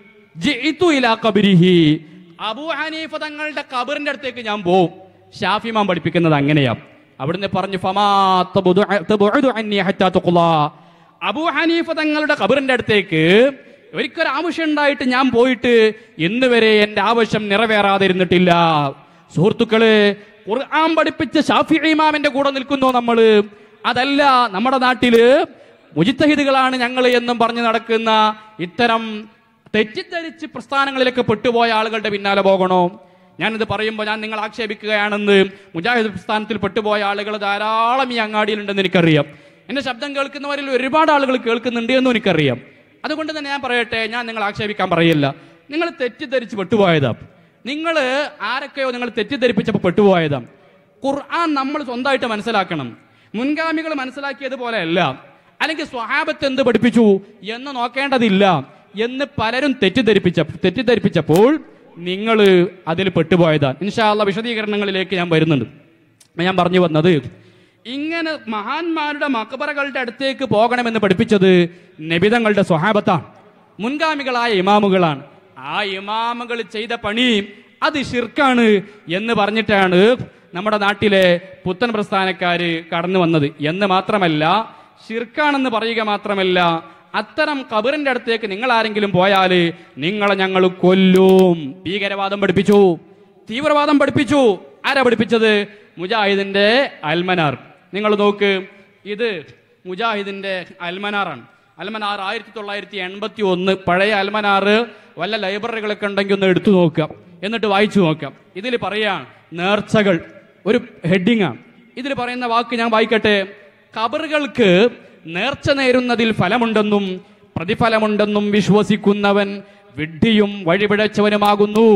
ജിഇതു ഇലാ ഖബരിഹി. അബൂ ഹനീഫ തങ്ങളുടെ കബറിന്റെ അടുത്തേക്ക് ഞാൻ പോവും ഷാഫിമാൻ പഠിപ്പിക്കുന്നത് അങ്ങനെയാ അവിടുന്ന് പറഞ്ഞു ഫമാ തബുദു- തബുഉദു അന്നി ഹത്താ തുഖ്ലാ. അബൂ ഹനീഫ തങ്ങളുടെ കബറിന്റെ അടുത്തേക്ക് ഒരിക്കൽ ആവശ്യം ഉണ്ടായിട്ട് ഞാൻ പോയിട്ട് ഇന്ന് വരെ എന്റെ ആവശ്യം നിറവേറാതിരുന്നിട്ടില്ല സുഹൃത്തുക്കള് ഖുർആൻ പഠിപ്പിച്ച ഷാഫി ഇമാമിന്റെ കൂടെ നിൽക്കുന്നോ നമ്മള് അതല്ല നമ്മുടെ നാട്ടില് മുജിത്തഹിദുകളാണ് ഞങ്ങൾ എന്നും പറഞ്ഞു നടക്കുന്ന ഇത്തരം തെറ്റിദ്ധരിച്ച് പ്രസ്ഥാനങ്ങളിലേക്ക് പെട്ടുപോയ ആളുകളുടെ പിന്നാലെ പോകണോ ഞാനിത് പറയുമ്പോൾ ഞാൻ നിങ്ങൾ ആക്ഷേപിക്കുകയാണെന്ന് മുജാഹിദ് പ്രസ്ഥാനത്തിൽ പെട്ടുപോയ ആളുകൾ ധാരാളം ഈ അങ്ങാടിയിലുണ്ടെന്ന് എനിക്കറിയാം എന്റെ ശബ്ദം കേൾക്കുന്നവരിൽ ഒരുപാട് ആളുകൾ കേൾക്കുന്നുണ്ട് എന്നും എനിക്കറിയാം അതുകൊണ്ട് തന്നെ ഞാൻ പറയട്ടെ ഞാൻ നിങ്ങൾ ആക്ഷേപിക്കാൻ പറയില്ല നിങ്ങൾ തെറ്റിദ്ധരിച്ച് പെട്ടുപോയതാ നിങ്ങൾ ആരൊക്കെയോ നിങ്ങൾ തെറ്റിദ്ധരിപ്പിച്ചപ്പോൾ പെട്ടുപോയതാ ഖുർആൻ നമ്മൾ സ്വന്തമായിട്ട് മനസ്സിലാക്കണം മുൻഗാമികൾ മനസ്സിലാക്കിയതുപോലെ അല്ല അല്ലെങ്കിൽ സ്വഹാബത്ത് എന്ത് പഠിപ്പിച്ചു എന്ന് നോക്കേണ്ടതില്ല എന്ന് പലരും തെറ്റിദ്ധരിപ്പിച്ച തെറ്റിദ്ധരിപ്പിച്ചപ്പോൾ നിങ്ങൾ അതിൽ പെട്ടുപോയതാണ് ഇൻഷാല്ല വിശദീകരണങ്ങളിലേക്ക് ഞാൻ വരുന്നുണ്ട് ഞാൻ പറഞ്ഞു വന്നത് ഇങ്ങനെ മഹാന്മാരുടെ മക്ബറകളുടെ അടുത്തേക്ക് പോകണമെന്ന് പഠിപ്പിച്ചത് നബിതങ്ങളുടെ സ്വഹാബത്താണ് മുൻഗാമികളായ ഇമാമുകളാണ് ആ ഇമാമുകൾ ചെയ്ത പണി അത് ഷിർക്കാണ് എന്ന് പറഞ്ഞിട്ടാണ് നമ്മുടെ നാട്ടിലെ പുത്തൻ പ്രസ്ഥാനക്കാര് കടന്നു വന്നത് എന്ന് മാത്രമല്ല ഷിർക്കാണെന്ന് പറയുക മാത്രമല്ല അത്തരം കബറിന്റെ അടുത്തേക്ക് നിങ്ങൾ ആരെങ്കിലും പോയാല് നിങ്ങളെ ഞങ്ങൾ കൊല്ലും ഭീകരവാദം പഠിപ്പിച്ചു തീവ്രവാദം പഠിപ്പിച്ചു ആരാ പഠിപ്പിച്ചത് മുജാഹിദിന്റെ അൽമനാർ നിങ്ങൾ നോക്ക് ഇത് മുജാഹിദിന്റെ അൽമനാറാണ് അൽമനാർ ആയിരത്തി തൊള്ളായിരത്തി എൺപത്തി ഒന്ന് പഴയ അൽമനാർ വല്ല ലൈബ്രറികളൊക്കെ ഉണ്ടെങ്കിൽ ഒന്ന് എടുത്തു നോക്കാം എന്നിട്ട് വായിച്ചു നോക്കാം ഇതിൽ പറയാൻ നേർച്ചകൾ ഒരു ഹെഡിങ് ആണ് ഇതിൽ പറയുന്ന വാക്ക് ഞാൻ വായിക്കട്ടെ കബറുകൾക്ക് നേർച്ച നേരുന്നതിൽ ഫലമുണ്ടെന്നും പ്രതിഫലമുണ്ടെന്നും വിശ്വസിക്കുന്നവൻ വിഡ്ഢിയും വഴിപിഴച്ചവനുമാകുന്നു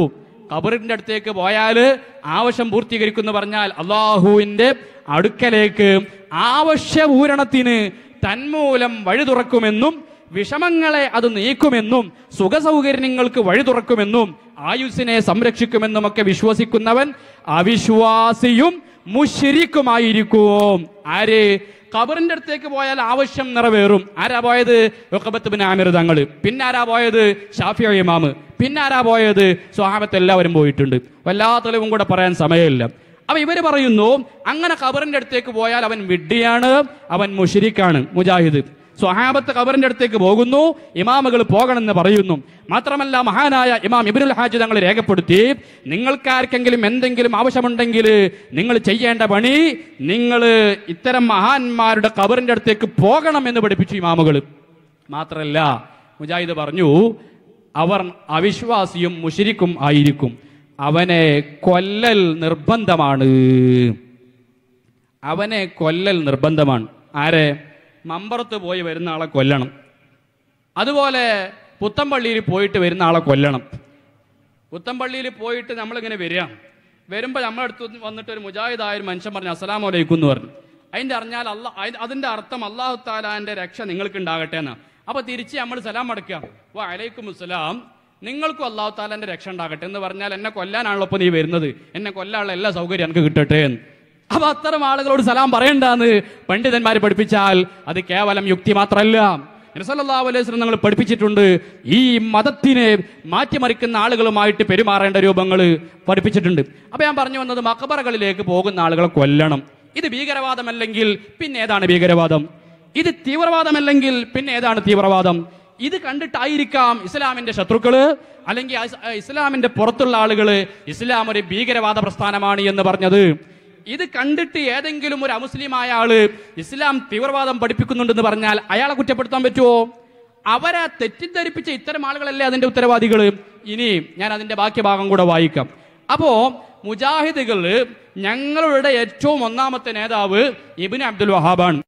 ഖബറിന്റെ അടുത്തേക്ക് പോയാൽ ആവശ്യം പൂർത്തീകരിക്കുന്നു പറഞ്ഞാൽ അള്ളാഹുവിന്റെ അടുക്കലേക്ക് ആവശ്യപൂരണത്തിന് തന്മൂലം വഴി തുറക്കുമെന്നും വിഷമങ്ങളെ അത് നീക്കുമെന്നും സുഖസൗകര്യങ്ങൾക്ക് വഴി തുറക്കുമെന്നും ആയുസ്സിനെ സംരക്ഷിക്കുമെന്നും ഒക്കെ വിശ്വസിക്കുന്നവൻ അവിശ്വാസിയും മുഷിരിക്കുമായിരിക്കും ആര് ഖബറിന്റെ അടുത്തേക്ക് പോയാൽ ആവശ്യം നിറവേറും ആരാ പോയത് ഒക്കബത്ത് ബിൻ ആമിർ തങ്ങള് പിന്നെ ആരാ പോയത് ഷാഫിയ ഇമാമ് പിന്നെ ആരാ പോയത് സ്വഹാബത്ത് എല്ലാവരും പോയിട്ടുണ്ട് വല്ലാ തെളിവും കൂടെ പറയാൻ സമയമില്ല അപ്പൊ ഇവര് പറയുന്നു അങ്ങനെ ഖബറിന്റെ അടുത്തേക്ക് പോയാൽ അവൻ വിഡ്ഢിയാണ് അവൻ മുഷിരിക്കാണ് മുജാഹിദ് സ്വഹാബത്ത് ഖബറിന്റെ അടുത്തേക്ക് പോകുന്നു ഇമാമുകൾ പോകണമെന്ന് പറയുന്നു മാത്രമല്ല മഹാനായ ഇമാം ഇബ്നുൽ ഹാജ് തങ്ങൾ രേഖപ്പെടുത്തി നിങ്ങൾക്കാർക്കെങ്കിലും എന്തെങ്കിലും ആവശ്യമുണ്ടെങ്കിൽ നിങ്ങൾ ചെയ്യേണ്ട പണി നിങ്ങൾ ഇത്തരം മഹാന്മാരുടെ ഖബറിന്റെ അടുത്തേക്ക് പോകണം എന്ന് പഠിപ്പിച്ചു ഇമാമുകൾ മാത്രമല്ല മുജാഹിദ് പറഞ്ഞു അവർ അവിശ്വാസിയും മുഷിരിക്കും ആയിരിക്കും അവനെ കൊല്ലൽ നിർബന്ധമാണ് അവനെ കൊല്ലൽ നിർബന്ധമാണ് ആരെ മമ്പറത്ത് പോയി വരുന്ന ആളെ കൊല്ലണം അതുപോലെ പുത്തമ്പള്ളിയിൽ പോയിട്ട് വരുന്ന ആളെ കൊല്ലണം പുത്തമ്പള്ളിയിൽ പോയിട്ട് നമ്മളിങ്ങനെ വരിക വരുമ്പോൾ നമ്മളടുത്ത് വന്നിട്ട് ഒരു മുജാഹിദായ ഒരു മനുഷ്യൻ പറഞ്ഞു അസ്സലാമു അലൈക്കും എന്ന് പറഞ്ഞു അതിന്റെ അറിഞ്ഞാൽ അല്ല അതിന്റെ അർത്ഥം അള്ളാഹു താലാന്റെ രക്ഷ നിങ്ങൾക്ക് ഉണ്ടാകട്ടെ എന്നാ അപ്പൊ തിരിച്ച് നമ്മൾ സലാം അടക്കുക വാ അലൈക്കും അസ്സലാം നിങ്ങൾക്കും അള്ളാഹു താലാന്റെ രക്ഷ ഉണ്ടാകട്ടെ എന്ന് പറഞ്ഞാൽ എന്നെ കൊല്ലാനാണല്ലോ ഇപ്പൊ നീ വരുന്നത് എന്നെ കൊല്ലാനുള്ള എല്ലാ സൗകര്യം എനിക്ക് കിട്ടട്ടെ എന്ന് അപ്പൊ അത്തരം ആളുകളോട് സലാം പറയണ്ടെന്ന് പണ്ഡിതന്മാർ പഠിപ്പിച്ചാൽ അത് കേവലം യുക്തി മാത്രമല്ല നബിസല്ലല്ലാഹു അലൈഹി വസല്ലം നിങ്ങൾ പഠിപ്പിച്ചിട്ടുണ്ട് ഈ മതത്തിനെ മാറ്റിമറിക്കുന്ന ആളുകളുമായിട്ട് പെരുമാറേണ്ട രൂപങ്ങൾ പഠിപ്പിച്ചിട്ടുണ്ട് അപ്പൊ ഞാൻ പറഞ്ഞു വന്നത് മക്കബറകളിലേക്ക് പോകുന്ന ആളുകളെ കൊല്ലണം ഇത് ഭീകരവാദമല്ലെങ്കിൽ പിന്നെ ഏതാണ് ഭീകരവാദം ഇത് തീവ്രവാദമല്ലെങ്കിൽ പിന്നെ ഏതാണ് തീവ്രവാദം ഇത് കണ്ടിട്ടായിരിക്കാം ഇസ്ലാമിന്റെ ശത്രുക്കള് അല്ലെങ്കിൽ ഇസ്- ഇസ്ലാമിന്റെ പുറത്തുള്ള ആളുകള് ഇസ്ലാം ഒരു ഭീകരവാദ പ്രസ്ഥാനമാണ് എന്ന് പറഞ്ഞത് ഇത് കണ്ടിട്ട് ഏതെങ്കിലും ഒരു അമുസ്ലിമായ ആള് ഇസ്ലാം തീവ്രവാദം പഠിപ്പിക്കുന്നുണ്ടെന്ന് പറഞ്ഞാൽ അയാളെ കുറ്റപ്പെടുത്താൻ പറ്റുമോ അവരെ തെറ്റിദ്ധരിപ്പിച്ച ഇത്തരം ആളുകളല്ലേ അതിന്റെ ഉത്തരവാദികൾ ഇനി ഞാൻ അതിന്റെ ബാക്കി ഭാഗം കൂടെ വായിക്കാം അപ്പോ മുജാഹിദുകൾ ഞങ്ങളുടെ ഏറ്റവും ഒന്നാമത്തെ നേതാവ് ഇബിൻ അബ്ദുൽ വഹാബാണ്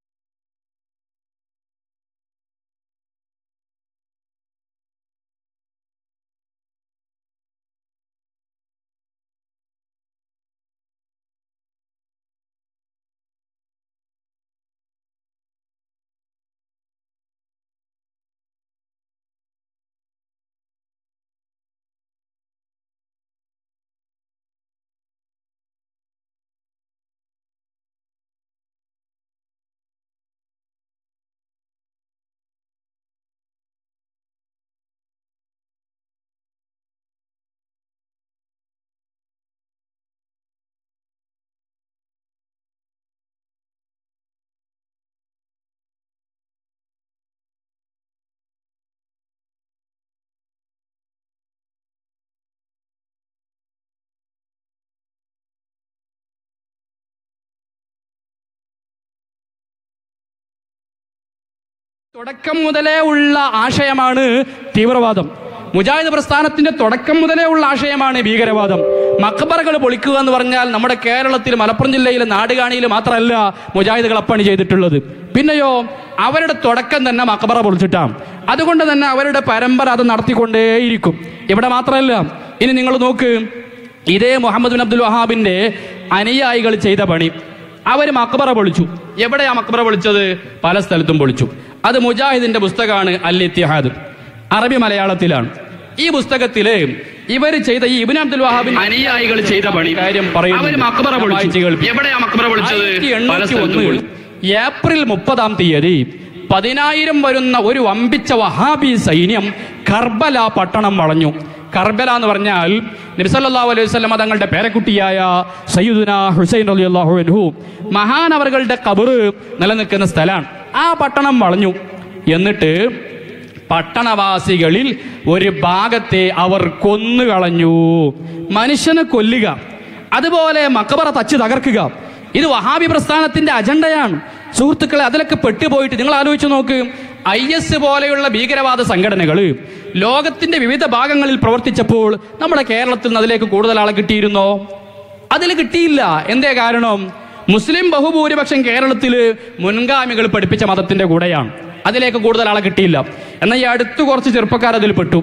തുടക്കം മുതലേ ഉള്ള ആശയമാണ് തീവ്രവാദം മുജാഹിദ് പ്രസ്ഥാനത്തിന്റെ തുടക്കം മുതലേ ഉള്ള ആശയമാണ് ഭീകരവാദം മക്ബറകൾ പൊളിക്കുക എന്ന് പറഞ്ഞാൽ നമ്മുടെ കേരളത്തിൽ മലപ്പുറം ജില്ലയിലെ നാടുകാണിയിൽ മാത്രമല്ല മുജാഹിദുകൾ അപ്പണി ചെയ്തിട്ടുള്ളത് പിന്നെയോ അവരുടെ തുടക്കം തന്നെ മക്ബറ പൊളിച്ചിട്ടാണ് അതുകൊണ്ട് തന്നെ അവരുടെ പരമ്പര അത് നടത്തിക്കൊണ്ടേയിരിക്കും ഇവിടെ മാത്രമല്ല ഇനി നിങ്ങൾ നോക്ക് ഇതേ മുഹമ്മദ് ബിൻ അബ്ദുൽ വഹാബിന്റെ അനുയായികൾ ചെയ്ത പണി അവർ മക്ബറ പൊളിച്ചു എവിടെയാ മക്ബറ പൊളിച്ചത് പല സ്ഥലത്തും പൊളിച്ചു അത് മുജാഹിദിന്റെ പുസ്തകമാണ് അൽ ഇത്തിഹാദ് അറബി മലയാളത്തിലാണ് ഈ പുസ്തകത്തില് ഇവർ ചെയ്ത ഈ ഇബിൻ അബ്ദുൽ വഹാബിന്റെ അനുയായികൾ ചെയ്ത പണി കാര്യം അവര് മക്ബറ പൊളിച്ചു. എവിടെയാ മക്ബറ പൊളിച്ചത്? പല സ്ഥലത്തും പൊളിച്ചു. ഏപ്രിൽ മുപ്പതാം തീയതി പതിനായിരം വരുന്ന ഒരു വമ്പിച്ച വഹാബി സൈന്യം കർബല പട്ടണം വളഞ്ഞു കർബല എന്ന് പറഞ്ഞാൽ നബിസല്ലാഹു അലൈഹി വസല്ലം തങ്ങളുടെ പേരക്കുട്ടിയായ സയ്യിദുന ഹുസൈൻ റളിയല്ലാഹു അൻഹു മഹാനവറുകളുടെ കബറ് നിലനിൽക്കുന്ന സ്ഥലമാണ് ആ പട്ടണം വളഞ്ഞു എന്നിട്ട് പട്ടണവാസികളിൽ ഒരു ഭാഗത്തെ അവർ കൊന്നുകളഞ്ഞു മനുഷ്യനെ കൊല്ലുക അതുപോലെ മക്കബറ തച്ച് തകർക്കുക ഇത് വഹാബി പ്രസ്ഥാനത്തിന്റെ അജണ്ടയാണ് സുഹൃത്തുക്കളെ അതിലൊക്കെ പെട്ടുപോയിട്ട് നിങ്ങൾ ആലോചിച്ച് നോക്ക് ഐ എസ് പോലെയുള്ള ഭീകരവാദ സംഘടനകൾ ലോകത്തിന്റെ വിവിധ ഭാഗങ്ങളിൽ പ്രവർത്തിച്ചപ്പോൾ നമ്മുടെ കേരളത്തിൽ നിന്ന് അതിലേക്ക് കൂടുതൽ ആളെ കിട്ടിയിരുന്നോ അതിൽ കിട്ടിയില്ല എന്തേ കാരണം മുസ്ലിം ബഹുഭൂരിപക്ഷം കേരളത്തിൽ മുൻഗാമികൾ പഠിപ്പിച്ച മതത്തിന്റെ കൂടെയാണ് അതിലേക്ക് കൂടുതൽ ആളെ കിട്ടിയില്ല എന്നാൽ ഈ അടുത്ത് കുറച്ച് ചെറുപ്പക്കാർ അതിൽ പെട്ടു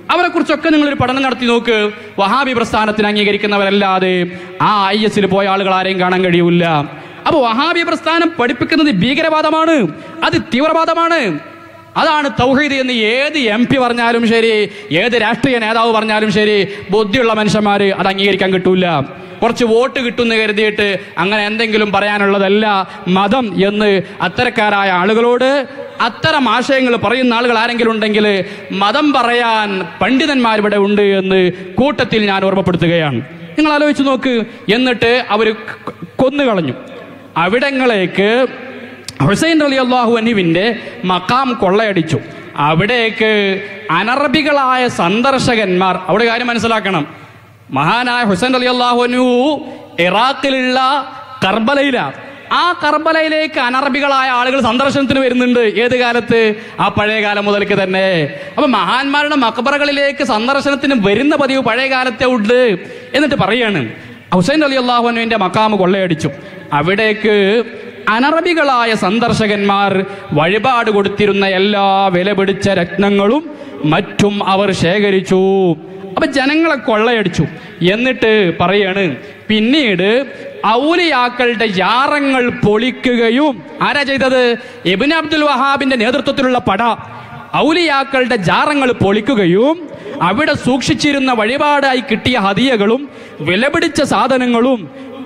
അവരെ കുറിച്ചൊക്കെ നിങ്ങൾ ഒരു പഠനം നടത്തി നോക്ക് വഹാബി പ്രസ്ഥാനത്തിന് അംഗീകരിക്കുന്നവരല്ലാതെ ആ ഐ എസിൽ പോയ ആളുകൾ ആരെയും കാണാൻ കഴിയൂല അപ്പൊ വഹാബി പ്രസ്ഥാനം പഠിപ്പിക്കുന്നത് ഭീകരവാദമാണ് അത് തീവ്രവാദമാണ് അതാണ് തൗഹീദ് എന്ന് ഏത് എം പി പറഞ്ഞാലും ശരി ഏത് രാഷ്ട്രീയ നേതാവ് പറഞ്ഞാലും ശരി ബുദ്ധിയുള്ള മനുഷ്യന്മാര് അത് അംഗീകരിക്കാൻ കിട്ടൂല കുറച്ച് വോട്ട് കിട്ടുമെന്ന് കരുതിയിട്ട് അങ്ങനെ എന്തെങ്കിലും പറയാനുള്ളതല്ല മതം എന്ന് അത്തരക്കാരായ ആളുകളോട് അത്തരം ആശയങ്ങൾ പറയുന്ന ആളുകൾ ആരെങ്കിലും ഉണ്ടെങ്കിൽ മതം പറയാൻ പണ്ഡിതന്മാർ ഇവിടെ ഉണ്ട് എന്ന് കൂട്ടത്തിൽ ഞാൻ ഓർമ്മപ്പെടുത്തുകയാണ് നിങ്ങൾ ആലോചിച്ച് നോക്ക് എന്നിട്ട് അവർ കൊന്നുകളഞ്ഞു അവിടങ്ങളേക്ക് ഹുസൈൻ അലി അള്ളാഹു അനിവിന്റെ മക്കാം കൊള്ളയടിച്ചു അവിടേക്ക് അനറബികളായ സന്ദർശകന്മാർ അവിടെ കാര്യം മനസ്സിലാക്കണം മഹാനായ ഹുസൈൻ അലി അള്ളാഹു അനു ഇറാഖിലുള്ള കർബലയില ആ കർബലയിലേക്ക് അനറബികളായ ആളുകൾ സന്ദർശനത്തിന് വരുന്നുണ്ട് ഏത് കാലത്ത് ആ പഴയ കാലം മുതൽക്ക് തന്നെ അപ്പൊ മഹാന്മാരുടെ മക്ബറകളിലേക്ക് സന്ദർശനത്തിന് വരുന്ന പതിവ് പഴയ കാലത്തെ ഉണ്ട് എന്നിട്ട് പറയാണ് ഹുസൈൻ അലി അള്ളാഹുനുവിന്റെ മക്കാമ് കൊള്ളയടിച്ചു അവിടേക്ക് അനറബികളായ സന്ദർശകന്മാർ വഴിപാട് കൊടുത്തിരുന്ന എല്ലാ വിലപിടിച്ച രത്നങ്ങളും മറ്റും അവർ ശേഖരിച്ചു അപ്പൊ ജനങ്ങളെ കൊള്ളയടിച്ചു എന്നിട്ട് പറയാണ് പിന്നീട് ഔലിയാക്കളുടെ യാറങ്ങൾ പൊളിക്കുകയും ആരാ ചെയ്തത് എബിൻ അബ്ദുൽ വഹാബിന്റെ നേതൃത്വത്തിലുള്ള പട ഔലിയാക്കളുടെ ജാറങ്ങൾ പൊളിക്കുകയും അവിടെ സൂക്ഷിച്ചിരുന്ന വഴിപാടായി കിട്ടിയ ഹതിയകളും വിലപിടിച്ച സാധനങ്ങളും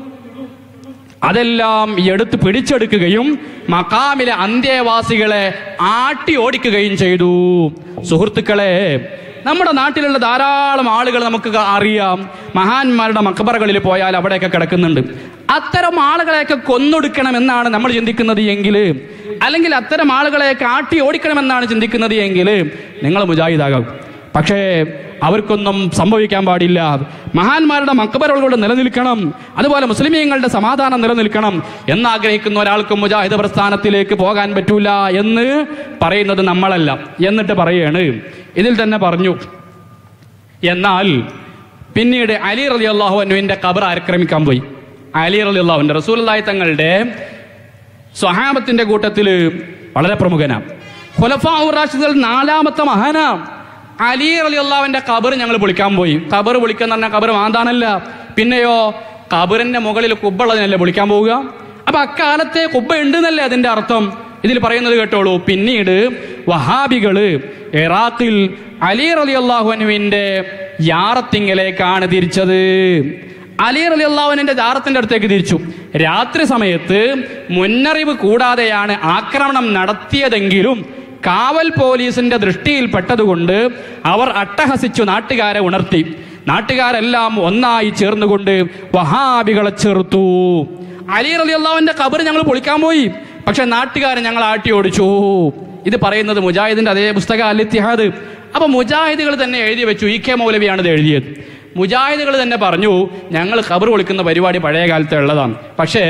അതെല്ലാം എടുത്ത് പിടിച്ചെടുക്കുകയും മക്കാമിലെ അന്തേവാസികളെ ആട്ടി ഓടിക്കുകയും ചെയ്തു സുഹൃത്തുക്കളെ നമ്മുടെ നാട്ടിലുള്ള ധാരാളം ആളുകൾ നമുക്ക് ക- അറിയാം മഹാന്മാരുടെ മക്കബറകളിൽ പോയാൽ അവിടെയൊക്കെ കിടക്കുന്നുണ്ട് അത്തരം ആളുകളെയൊക്കെ കൊന്നൊടുക്കണമെന്നാണ് നമ്മൾ ചിന്തിക്കുന്നത് എങ്കിൽ അല്ലെങ്കിൽ അത്തരം ആളുകളെയൊക്കെ ആട്ടി ഓടിക്കണമെന്നാണ് ചിന്തിക്കുന്നത് എങ്കിൽ നിങ്ങൾ മുജാഹിദാകാം പക്ഷേ അവർക്കൊന്നും സംഭവിക്കാൻ പാടില്ല മഹാന്മാരുടെ മക്കബറുകളോട് നിലനിൽക്കണം അതുപോലെ മുസ്ലിമീങ്ങളുടെ സമാധാനം നിലനിൽക്കണം എന്നാഗ്രഹിക്കുന്ന ഒരാൾക്കും മുജാഹിദ് പ്രസ്ഥാനത്തിലേക്ക് പോകാൻ പറ്റൂല എന്ന് പറയുന്നത് നമ്മളല്ല എന്നിട്ട് പറയാണ് ഇതിൽ തന്നെ പറഞ്ഞു എന്നാൽ പിന്നീട് അലി റലി അള്ളാഹു അനുവിന്റെ കബർ ആക്രമിക്കാൻ പോയി അലി റലി അള്ളാഹുവിന്റെ റസൂലായി തങ്ങളുടെ സ്വഹാബത്തിന്റെ കൂട്ടത്തിൽ വളരെ പ്രമുഖനാണ് ഖുലഫാഉർ നാലാമത്തെ മഹാനാ അലി അലി അള്ളാവിന്റെ കബർ ഞങ്ങൾ പൊളിക്കാൻ പോയി കബർ പൊളിക്കുന്ന പറഞ്ഞാൽ കബർ മാന്താനല്ല പിന്നെയോ കബറിന്റെ മുകളിൽ കുബ്ബുള്ളതിനല്ലേ പൊളിക്കാൻ പോവുക അപ്പൊ അക്കാലത്തെ കുബ്ബ ഉണ്ടെന്നല്ലേ അതിന്റെ അർത്ഥം ഇതിൽ പറയുന്നത് കേട്ടോളൂ പിന്നീട് വഹാബികള് ഇറാഖിൽ അലി അലി അള്ളാഹുനുവിന്റെ യാറത്തിങ്കലേക്കാണ് തിരിച്ചത് അലി അലി അള്ളാഹുവിന്റെ ജാറത്തിന്റെ അടുത്തേക്ക് തിരിച്ചു രാത്രി സമയത്ത് മുന്നറിവ് കൂടാതെയാണ് ആക്രമണം നടത്തിയതെങ്കിലും കാവൽ പോലീസിന്റെ ദൃഷ്ടിയിൽപ്പെട്ടതുകൊണ്ട് അവർ അട്ടഹസിച്ചു നാട്ടുകാരെ ഉണർത്തി നാട്ടുകാരെല്ലാം ഒന്നായി ചേർന്നുകൊണ്ട് വഹാബികളെ ചെറുത്തു അലി അലി അള്ളാഹുവിന്റെ കബർ ഞങ്ങൾ പൊളിക്കാൻ പോയി പക്ഷെ നാട്ടുകാരെ ഞങ്ങൾ ആട്ടി ഓടിച്ചു ഇത് പറയുന്നത് മുജാഹിദിന്റെ അതേ പുസ്തകം അൽ ഇത്തിഹാദ് അപ്പൊ മുജാഹിദുകൾ തന്നെ എഴുതി വെച്ചു ഇ കെ മൗലവിയാണ് ഇത് എഴുതിയത് മുജാഹിദുകൾ തന്നെ പറഞ്ഞു ഞങ്ങൾ ഖബർ വിളിക്കുന്ന പരിപാടി പഴയ കാലത്തെ ഉള്ളതാണ് പക്ഷേ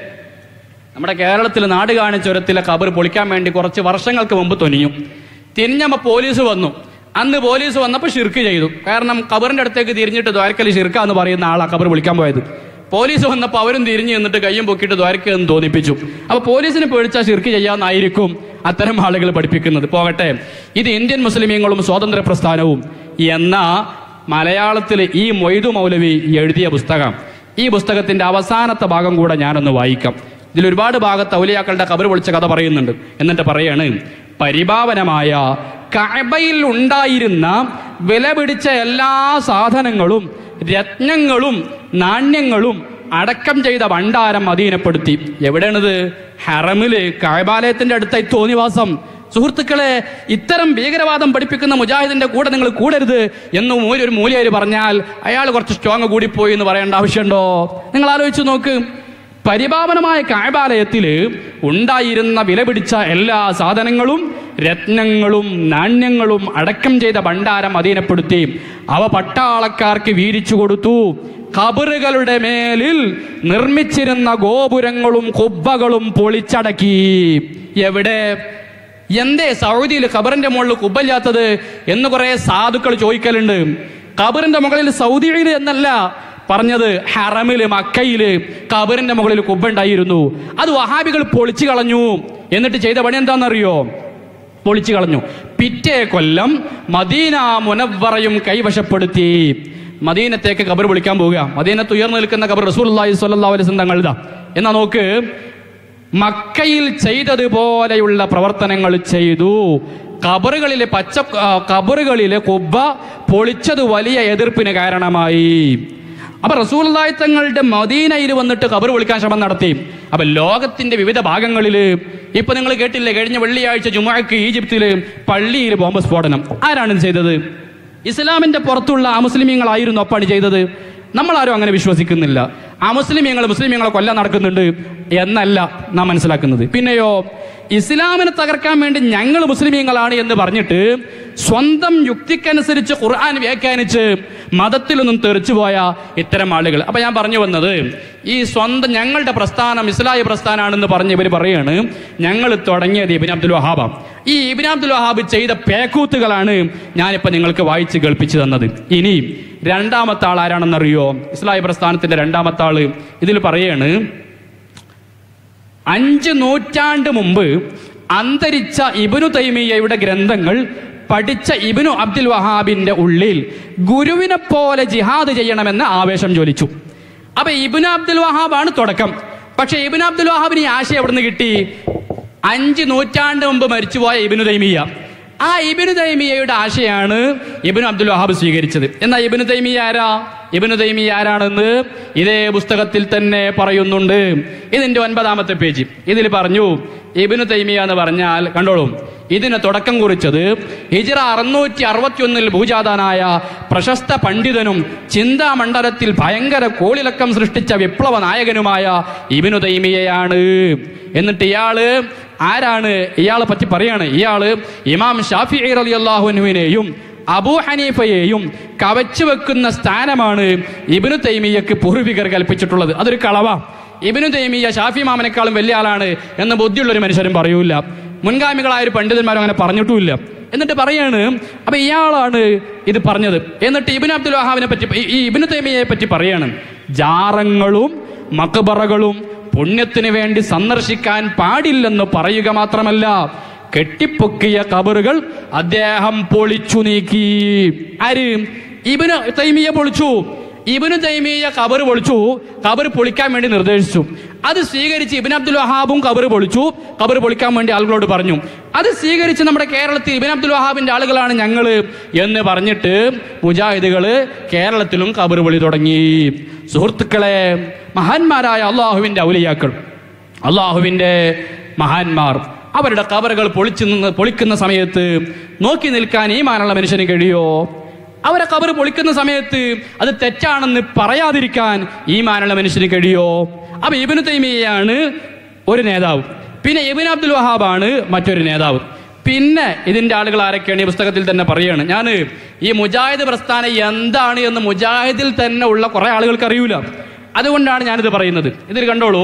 നമ്മുടെ കേരളത്തിൽ നാട് കാണി ചുരത്തിലെ ഖബർ പൊളിക്കാൻ വേണ്ടി കുറച്ച് വർഷങ്ങൾക്ക് മുമ്പ് തുനിഞ്ഞു തിരിഞ്ഞപ്പോൾ പോലീസ് വന്നു അന്ന് പോലീസ് വന്നപ്പോൾ ഷിർക്ക് ചെയ്തു കാരണം ഖബറിന്റെ അടുത്തേക്ക് തിരിഞ്ഞിട്ട് ദ്വാരക്കൽ ഷിർക്ക എന്ന് പറയുന്ന ആളാ ഖബർ വിളിക്കാൻ പോയത് പോലീസ് വന്നപ്പോൾ അവരും തിരിഞ്ഞു നിന്നിട്ട് കയ്യും പൊക്കിയിട്ട് ദ്വാരക്ക എന്ന് തോന്നിപ്പിച്ചു അപ്പൊ പോലീസിന് പേടിച്ചാൽ ഷിർക്ക് ചെയ്യാന്നായിരിക്കും അത്തരം ആളുകൾ പഠിപ്പിക്കുന്നത് പോകട്ടെ ഇത് ഇന്ത്യൻ മുസ്ലിമീങ്ങളും സ്വാതന്ത്ര്യ പ്രസ്ഥാനവും എന്ന മലയാളത്തിൽ ഈ മൊയ്തു മൗലവി എഴുതിയ പുസ്തകം ഈ പുസ്തകത്തിന്റെ അവസാനത്തെ ഭാഗം കൂടെ ഞാനൊന്ന് വായിക്കാം ഇതിൽ ഒരുപാട് ഭാഗത്ത് ഔലിയാക്കളുടെ കബർ പൊളിച്ച കഥ പറയുന്നുണ്ട് എന്നിട്ട് പറയാണ് പരിഭാവനമായ കഅബയിൽ ഉണ്ടായിരുന്ന വില പിടിച്ച എല്ലാ സാധനങ്ങളും രത്നങ്ങളും നാണ്യങ്ങളും അടക്കം ചെയ്ത ഭണ്ഡാരം അധീനപ്പെടുത്തി എവിടെയാണിത് ഹറമില് കായബാലയത്തിന്റെ അടുത്തായി തോന്നിവാസം സുഹൃത്തുക്കളെ ഇത്തരം ഭീകരവാദം പഠിപ്പിക്കുന്ന മുജാഹിദിന്റെ കൂടെ നിങ്ങൾ കൂടരുത് എന്ന് മൂല ഒരു മൂലയാര് പറഞ്ഞാൽ അയാൾ കുറച്ച് സ്ട്രോങ് കൂടിപ്പോയി എന്ന് പറയേണ്ട ആവശ്യമുണ്ടോ നിങ്ങൾ ആലോചിച്ച് നോക്ക് പരിപാവനമായ കായബാലയത്തിൽ ഉണ്ടായിരുന്ന വില പിടിച്ച എല്ലാ സാധനങ്ങളും രത്നങ്ങളും നാണ്യങ്ങളും അടക്കം ചെയ്ത ഭണ്ഡാരം അധീനപ്പെടുത്തി അവ പട്ടാളക്കാർക്ക് വീതിച്ചു കൊടുത്തു കബറുകളുടെ മേലിൽ നിർമ്മിച്ചിരുന്ന ഗോപുരങ്ങളും കുബ്ബകളും പൊളിച്ചടക്കി എവിടെ എന്തേ സൗദിയിൽ ഖബറിന്റെ മുകളിൽ കുബ്ബല്ലാത്തത് എന്ന് കുറെ സാധുക്കൾ ചോദിക്കലുണ്ട് ഖബറിന്റെ മുകളിൽ സൗദിയിൽ എന്നല്ല പറഞ്ഞത് ഹറമില് മക്കയില് ഖബറിന്റെ മുകളിൽ കുബ്ബ ഉണ്ടായിരുന്നു അത് വഹാബികൾ പൊളിച്ചു കളഞ്ഞു എന്നിട്ട് ചെയ്ത പണി എന്താണെന്നറിയോ പൊളിച്ചു കളഞ്ഞു പിറ്റേ കൊല്ലം മദീന മുനവറയും കൈവശപ്പെടുത്തി മദീനത്തേക്ക് കബർ വിളിക്കാൻ പോവുക മദീനത്ത് ഉയർന്നു നിൽക്കുന്ന കബർ റസൂൽ സ്വല്ലല്ലാഹു അലൈഹി വസല്ലം തങ്ങളുതാ എന്നാ നോക്ക് മക്കയിൽ ചെയ്തതുപോലെയുള്ള പ്രവർത്തനങ്ങൾ ചെയ്തു കബറുകളിലെ പച്ച ആ, കബറുകളിലെ കുബ്ബ പൊളിച്ചത് വലിയ എതിർപ്പിന് കാരണമായി അപ്പൊ റസൂൽദായ് തങ്ങളുടെ മദീനയിൽ വന്നിട്ട് കബർ വിളിക്കാൻ ശ്രമം നടത്തി അപ്പൊ ലോകത്തിന്റെ വിവിധ ഭാഗങ്ങളിൽ ഇപ്പൊ നിങ്ങൾ കേട്ടില്ലേ കഴിഞ്ഞ വെള്ളിയാഴ്ച ജുമാക്ക് ഈജിപ്തില് പള്ളിയിൽ ബോംബ് സ്ഫോടനം ആരാണ് ഇത് ചെയ്തത് ഇസ്ലാമിന്റെ പുറത്തുള്ള അമുസ്ലിമീങ്ങളായിരുന്നു അപ്പാണ് ചെയ്തത് നമ്മളാരും അങ്ങനെ വിശ്വസിക്കുന്നില്ല ആ മുസ്ലിമീങ്ങൾ മുസ്ലിമീങ്ങളെ കൊല്ലാൻ നടക്കുന്നുണ്ട് എന്നല്ല നാം മനസ്സിലാക്കുന്നത് പിന്നെയോ ഇസ്ലാമിനെ തകർക്കാൻ വേണ്ടി ഞങ്ങൾ മുസ്ലിമീങ്ങളാണ് എന്ന് പറഞ്ഞിട്ട് സ്വന്തം യുക്തിക്കനുസരിച്ച് ഖുർആൻ വ്യാഖ്യാനിച്ച് മതത്തിൽ നിന്നും തെറിച്ചുപോയ ഇത്തരം ആളുകൾ അപ്പൊ ഞാൻ പറഞ്ഞു വന്നത് ഈ സ്വന്തം ഞങ്ങളുടെ പ്രസ്ഥാനം ഇസ്ലാഹി പ്രസ്ഥാനമാണെന്ന് പറഞ്ഞ് ഇവർ പറയാണ് ഞങ്ങൾ തുടങ്ങിയത് ഇബിൻ അബ്ദുൽ വഹാബ ഈ ഇബിൻ അബ്ദുൽ വഹാബ് ചെയ്ത പേക്കൂത്തുകളാണ് ഞാനിപ്പോ നിങ്ങൾക്ക് വായിച്ച് കേൾപ്പിച്ചു തന്നത് ഇനി രണ്ടാമത്തെ ആൾ ആരാണെന്നറിയോ ഇസ്ലാഹി പ്രസ്ഥാനത്തിന്റെ രണ്ടാമത്തെ ആള് ഇതിൽ പറയാണ് അഞ്ച് നൂറ്റാണ്ട് മുമ്പ് അന്തരിച്ച ഇബനു തൈമിയയുടെ ഗ്രന്ഥങ്ങൾ പഠിച്ച ഇബനു അബ്ദുൽ വഹാബിന്റെ ഉള്ളിൽ ഗുരുവിനെ പോലെ ജിഹാദ് ചെയ്യണമെന്ന് ആവേശം ജ്വലിച്ചു അപ്പൊ ഇബിനു അബ്ദുൽ വഹാബാണ് തുടക്കം പക്ഷെ ഇബിനു അബ്ദുൽ വഹാബിന് ഈ ആശയം എവിടുന്ന് കിട്ടി അഞ്ച് നൂറ്റാണ്ട് മുമ്പ് മരിച്ചുപോയ ഇബിനു തൈമിയ ആ ഇബിനു തൈമിയയുടെ ആശയാണ് ഇബിനു അബ്ദുൽ വഹാബ് സ്വീകരിച്ചത് എന്നാ ഇബിനു തൈമിയ ആരാ ഇബിനു തൈമിയ ആരാണെന്ന് ഇതേ പുസ്തകത്തിൽ തന്നെ പറയുന്നുണ്ട് ഇതിന്റെ ഒൻപതാമത്തെ പേജ് ഇതിൽ പറഞ്ഞു ഇബിനു തൈമിയ എന്ന് പറഞ്ഞാൽ കണ്ടോളൂ ഇതിന് തുടക്കം കുറിച്ചത് ഹിജിറ അറുന്നൂറ്റി അറുപത്തിയൊന്നിൽ ഭൂജാതനായ പ്രശസ്ത പണ്ഡിതനും ചിന്താമണ്ഡലത്തിൽ ഭയങ്കര കോളിളക്കം സൃഷ്ടിച്ച വിപ്ലവ നായകനുമായ ഇബിനു തൈമിയയാണ് എന്നിട്ട് ഇയാള് ആരാണ് ഇയാളെ പറ്റി പറയാണ് ഇയാള് ഇമാം ഷാഫി അലി അള്ളാഹുനുവിനെയും അബൂ ഹനീഫയെയും കവച്ചു വെക്കുന്ന സ്ഥാനമാണ് ഇബിനു തൈമിയക്ക് പൂർവികർ കൽപ്പിച്ചിട്ടുള്ളത് അതൊരു കളവ ഇബിനു തൈമിയ ഷാഫി മാമനേക്കാളും വലിയ ആളാണ് എന്ന് ബുദ്ധിയുള്ള ഒരു മനുഷ്യരും പറയൂല മുൻഗാമികളായ ഒരു പണ്ഡിതന്മാരും അങ്ങനെ പറഞ്ഞിട്ടുമില്ല എന്നിട്ട് പറയാണ് അപ്പൊ ഇയാളാണ് ഇത് പറഞ്ഞത് എന്നിട്ട് ഇബിൻ അബ്ദുൽ വഹാബിനെ പറ്റി ഈ- ഈ ഇബിനു തൈമിയയെ പറ്റി പറയാണ് ജാറങ്ങളും മക്ബറകളും പുണ്യത്തിന് വേണ്ടി സന്ദർശിക്കാൻ പാടില്ലെന്ന് പറയുക മാത്രമല്ല കെട്ടിപ്പൊക്കിയ കബറുകൾ അദ്ദേഹം പൊളിച്ചു നീക്കി ആര് ഇബിന് തൈമിയ പൊളിച്ചു ഇബിന് തൈമിയ കബർ പൊളിച്ചു കബർ പൊളിക്കാൻ വേണ്ടി നിർദ്ദേശിച്ചു അത് സ്വീകരിച്ച് ഇബിൻ അബ്ദുൽ വഹാബും കബർ പൊളിച്ചു കബർ പൊളിക്കാൻ വേണ്ടി ആളുകളോട് പറഞ്ഞു അത് സ്വീകരിച്ച് നമ്മുടെ കേരളത്തിൽ ഇബിൻ അബ്ദുൽ വഹാബിന്റെ ആളുകളാണ് ഞങ്ങൾ എന്ന് പറഞ്ഞിട്ട് മുജാഹിദുകള് കേരളത്തിലും കബർ പൊളി തുടങ്ങി സുഹൃത്തുക്കളെ മഹാന്മാരായ അള്ളാഹുവിന്റെ ഔലിയാക്കൾ അള്ളാഹുവിന്റെ മഹാന്മാർ അവരുടെ കബറുകൾ പൊളിച്ചു നിന്ന് പൊളിക്കുന്ന സമയത്ത് നോക്കി നിൽക്കാൻ ഈ മാനുള്ള മനുഷ്യന് കഴിയോ അവരെ കബർ പൊളിക്കുന്ന സമയത്ത് അത് തെറ്റാണെന്ന് പറയാതിരിക്കാൻ ഈ മാനുള്ള മനുഷ്യന് കഴിയോ അപ്പൊ ഇബിന് തൈമിയാണ് ഒരു നേതാവ് പിന്നെ ഇബിൻ അബ്ദുൽ വഹാബാണ് മറ്റൊരു നേതാവ് പിന്നെ ഇതിന്റെ ആളുകൾ ആരൊക്കെയാണ് ഈ പുസ്തകത്തിൽ തന്നെ പറയാണ് ഞാൻ ഈ മുജാഹിദ് പ്രസ്ഥാനം എന്താണ് എന്ന് മുജാഹിദിൽ തന്നെ ഉള്ള കുറെ ആളുകൾക്ക് അറിയൂല അതുകൊണ്ടാണ് ഞാനിത് പറയുന്നത് ഇതിൽ കണ്ടോളൂ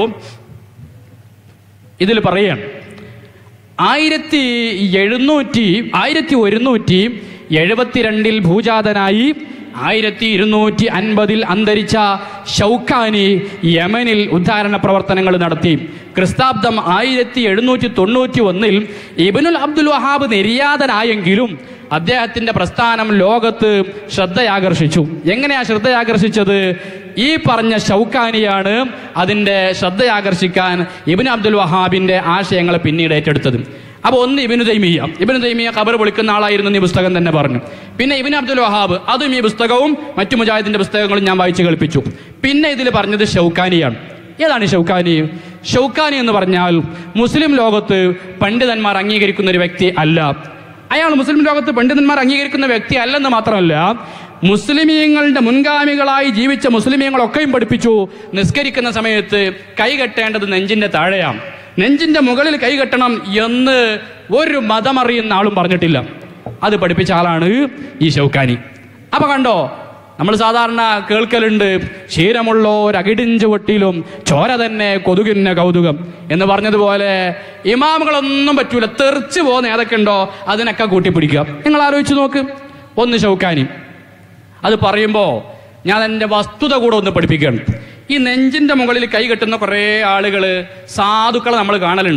ഇതിൽ പറയാണ് ആയിരത്തി എഴുന്നൂറ്റി ആയിരത്തി ഒരുന്നൂറ്റി എഴുപത്തിരണ്ടിൽ ഭൂജാതനായി ആയിരത്തി ഇരുന്നൂറ്റി അൻപതിൽ അന്തരിച്ച ഷൗക്കാനി യമനിൽ ഉദ്ധാരണ പ്രവർത്തനങ്ങൾ നടത്തി ക്രിസ്താബ്ദം ആയിരത്തി എഴുന്നൂറ്റി തൊണ്ണൂറ്റി ഒന്നിൽ ഇബനുൽ അബ്ദുൽ വഹാബ് നിര്യാതനായെങ്കിലും അദ്ദേഹത്തിന്റെ പ്രസ്ഥാനം ലോകത്ത് ശ്രദ്ധയാകർഷിച്ചു എങ്ങനെയാ ശ്രദ്ധയാകർഷിച്ചത് ഈ പറഞ്ഞ ഷൗക്കാനിയാണ് അതിന്റെ ശ്രദ്ധയാകർഷിക്കാൻ ഇബിൻ അബ്ദുൽ വഹാബിന്റെ ആശയങ്ങളെ പിന്നീട് ഏറ്റെടുത്തത് അപ്പൊ ഒന്ന് ഇബിനു തൈമിയ ഇബിനു തൈമിയ ഖബർ പൊളിക്കുന്ന ആളായിരുന്നു എന്ന് ഈ പുസ്തകം തന്നെ പറഞ്ഞു പിന്നെ ഇബിൻ അബ്ദുൽ വഹാബ് അതും ഈ പുസ്തകവും മറ്റു മുജാഹിദിന്റെ പുസ്തകങ്ങളും ഞാൻ വായിച്ചു കേൾപ്പിച്ചു പിന്നെ ഇതിൽ പറഞ്ഞത് ഷൗക്കാനിയാണ് ഏതാണ് ഷൗക്കാനി ഷൗക്കാനി എന്ന് പറഞ്ഞാൽ മുസ്ലിം ലോകത്ത് പണ്ഡിതന്മാർ അംഗീകരിക്കുന്ന ഒരു വ്യക്തി അല്ല അയാൾ മുസ്ലിം ലോകത്ത് പണ്ഡിതന്മാർ അംഗീകരിക്കുന്ന വ്യക്തി അല്ലെന്ന് മാത്രമല്ല മുസ്ലിമീങ്ങളുടെ മുൻഗാമികളായി ജീവിച്ച മുസ്ലിമീങ്ങളൊക്കെയും പഠിപ്പിച്ചു നിസ്കരിക്കുന്ന സമയത്ത് കൈകെട്ടേണ്ടത് നെഞ്ചിന്റെ താഴെയാണ് നെഞ്ചിന്റെ മുകളിൽ കൈകെട്ടണം എന്ന് ഒരു മതമറിയുന്ന ആളും പറഞ്ഞിട്ടില്ല അത് പഠിപ്പിച്ച ആളാണ് ഈ ഷൗക്കാനി അപ്പൊ കണ്ടോ നമ്മൾ സാധാരണ കേൾക്കലുണ്ട് ക്ഷീരമുള്ളോരകിടിഞ്ചു വട്ടിയിലും ചോര തന്നെ കൊതുകിന് കൗതുകം എന്ന് പറഞ്ഞതുപോലെ ഇമാമുകളൊന്നും പറ്റൂല തെറിച്ച് പോകുന്ന ഏതൊക്കെ ഉണ്ടോ അതിനൊക്കെ കൂട്ടിപ്പിടിക്കുക നിങ്ങൾ ആലോചിച്ച് നോക്ക് ഒന്ന് ഷൗക്കാനി അത് പറയുമ്പോൾ ഞാൻ എൻ്റെ വസ്തുത കൂടെ ഒന്ന് പഠിപ്പിക്കുകയാണ് ഈ നെഞ്ചിന്റെ മുകളിൽ കൈ കെട്ടുന്ന കുറേ ആളുകൾ സാധുക്കളെ നമ്മൾ കാണലുണ്ട്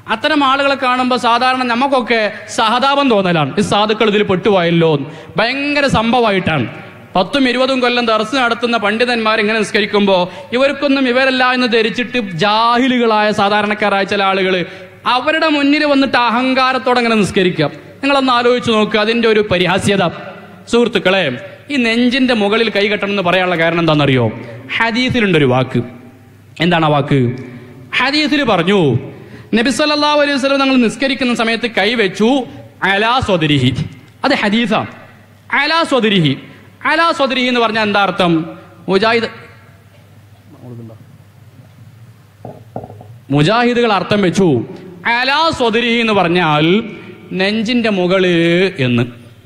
അത്തരം ആളുകളെ കാണുമ്പോൾ സാധാരണ നമുക്കൊക്കെ സഹതാപം തോന്നലാണ് ഈ സാധുക്കൾ ഇതിൽ പെട്ടുപോയല്ലോ എന്ന്. ഭയങ്കര സംഭവമായിട്ടാണ് പത്തും ഇരുപതും കൊല്ലം ദർസ് നടത്തുന്ന പണ്ഡിതന്മാർ ഇങ്ങനെ നിസ്കരിക്കുമ്പോൾ ഇവർക്കൊന്നും ഇവരല്ല എന്ന് ധരിച്ചിട്ട് ജാഹിലുകളായ സാധാരണക്കാരായ ചില ആളുകൾ അവരുടെ മുന്നിൽ വന്നിട്ട് അഹങ്കാരത്തോടെ അങ്ങനെ നിസ്കരിക്കാം നിങ്ങളൊന്ന് ആലോചിച്ച് നോക്കുക അതിന്റെ ഒരു പരിഹാസ്യത സുഹൃത്തുക്കളെ ഈ നെഞ്ചിന്റെ മുകളിൽ കൈ കെട്ടണം എന്ന് പറയാനുള്ള കാരണം എന്താണെന്നറിയോ ഹദീസിലുണ്ടൊരു വാക്ക് എന്താണ് ആ വാക്ക് ഹദീസിൽ പറഞ്ഞു നബി സല്ലല്ലാഹു അലൈഹി വസല്ലം ഞങ്ങൾ നിസ്കരിക്കുന്ന സമയത്ത് കൈവച്ചു അലാ സ്വദരിഹി അത് ഹദീസാണ് അലാ സ്വദരിഹി അലാ സ്വദരിഹി എന്ന് പറഞ്ഞാൽ എന്താ അർത്ഥം മുജാഹിദ് മുജാഹിദുകൾ അർത്ഥം വെച്ചു അലാ സ്വദരിഹി എന്ന് പറഞ്ഞാൽ നെഞ്ചിന്റെ മുകള് എന്ന്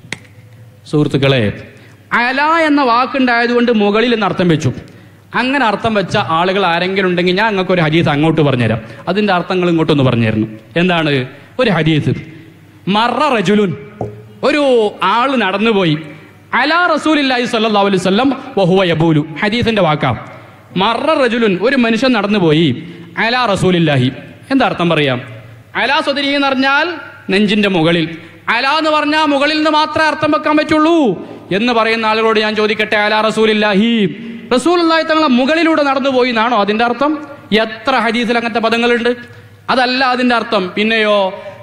സുഹൃത്തുക്കളെ അല എന്ന വാക്കുണ്ടായതുകൊണ്ട് മുകളിൽ എന്ന് അർത്ഥം വെച്ചു അങ്ങനെ അർത്ഥം വെച്ച ആളുകൾ ആരെങ്കിലും ഉണ്ടെങ്കിൽ ഞാൻ നിങ്ങൾക്ക് ഒരു ഹദീസ് അങ്ങോട്ട് പറഞ്ഞുതരാം അതിന്റെ അർത്ഥങ്ങൾ ഇങ്ങോട്ടൊന്ന് പറഞ്ഞുതരുന്നു എന്താണ് ഒരു ഹദീസ് മറ റജുലുൻ ഒരു ആള് നടന്നുപോയി അലാ റസൂലില്ലാഹി സ്വല്ലല്ലാഹു അലൈഹി വസല്ലം വഹുവ യബൂലു ഹദീസിന്റെ വാക്കാം മറ റജുലുൻ ഒരു മനുഷ്യൻ നടന്നുപോയി അലാ റസൂലില്ലാഹി എന്താ അർത്ഥം പറയാം അലാ സ്വദരി എന്ന് പറഞ്ഞാൽ നെഞ്ചിന്റെ മുകളിൽ അല എന്ന് പറഞ്ഞാൽ മുകളിൽ നിന്ന് മാത്രമേ അർത്ഥം വെക്കാൻ പറ്റുള്ളൂ എന്ന് പറയുന്ന ആളുകളോട് ഞാൻ ചോദിക്കട്ടെ അല റസൂലില്ലാഹി റസൂലുള്ളാഹി തങ്ങളെ മുകളിലൂടെ നടന്നു പോയി എന്നാണോ അതിന്റെ അർത്ഥം എത്ര ഹദീസിൽ അങ്ങനത്തെ പദങ്ങളുണ്ട് അതല്ല അതിന്റെ അർത്ഥം പിന്നെയോ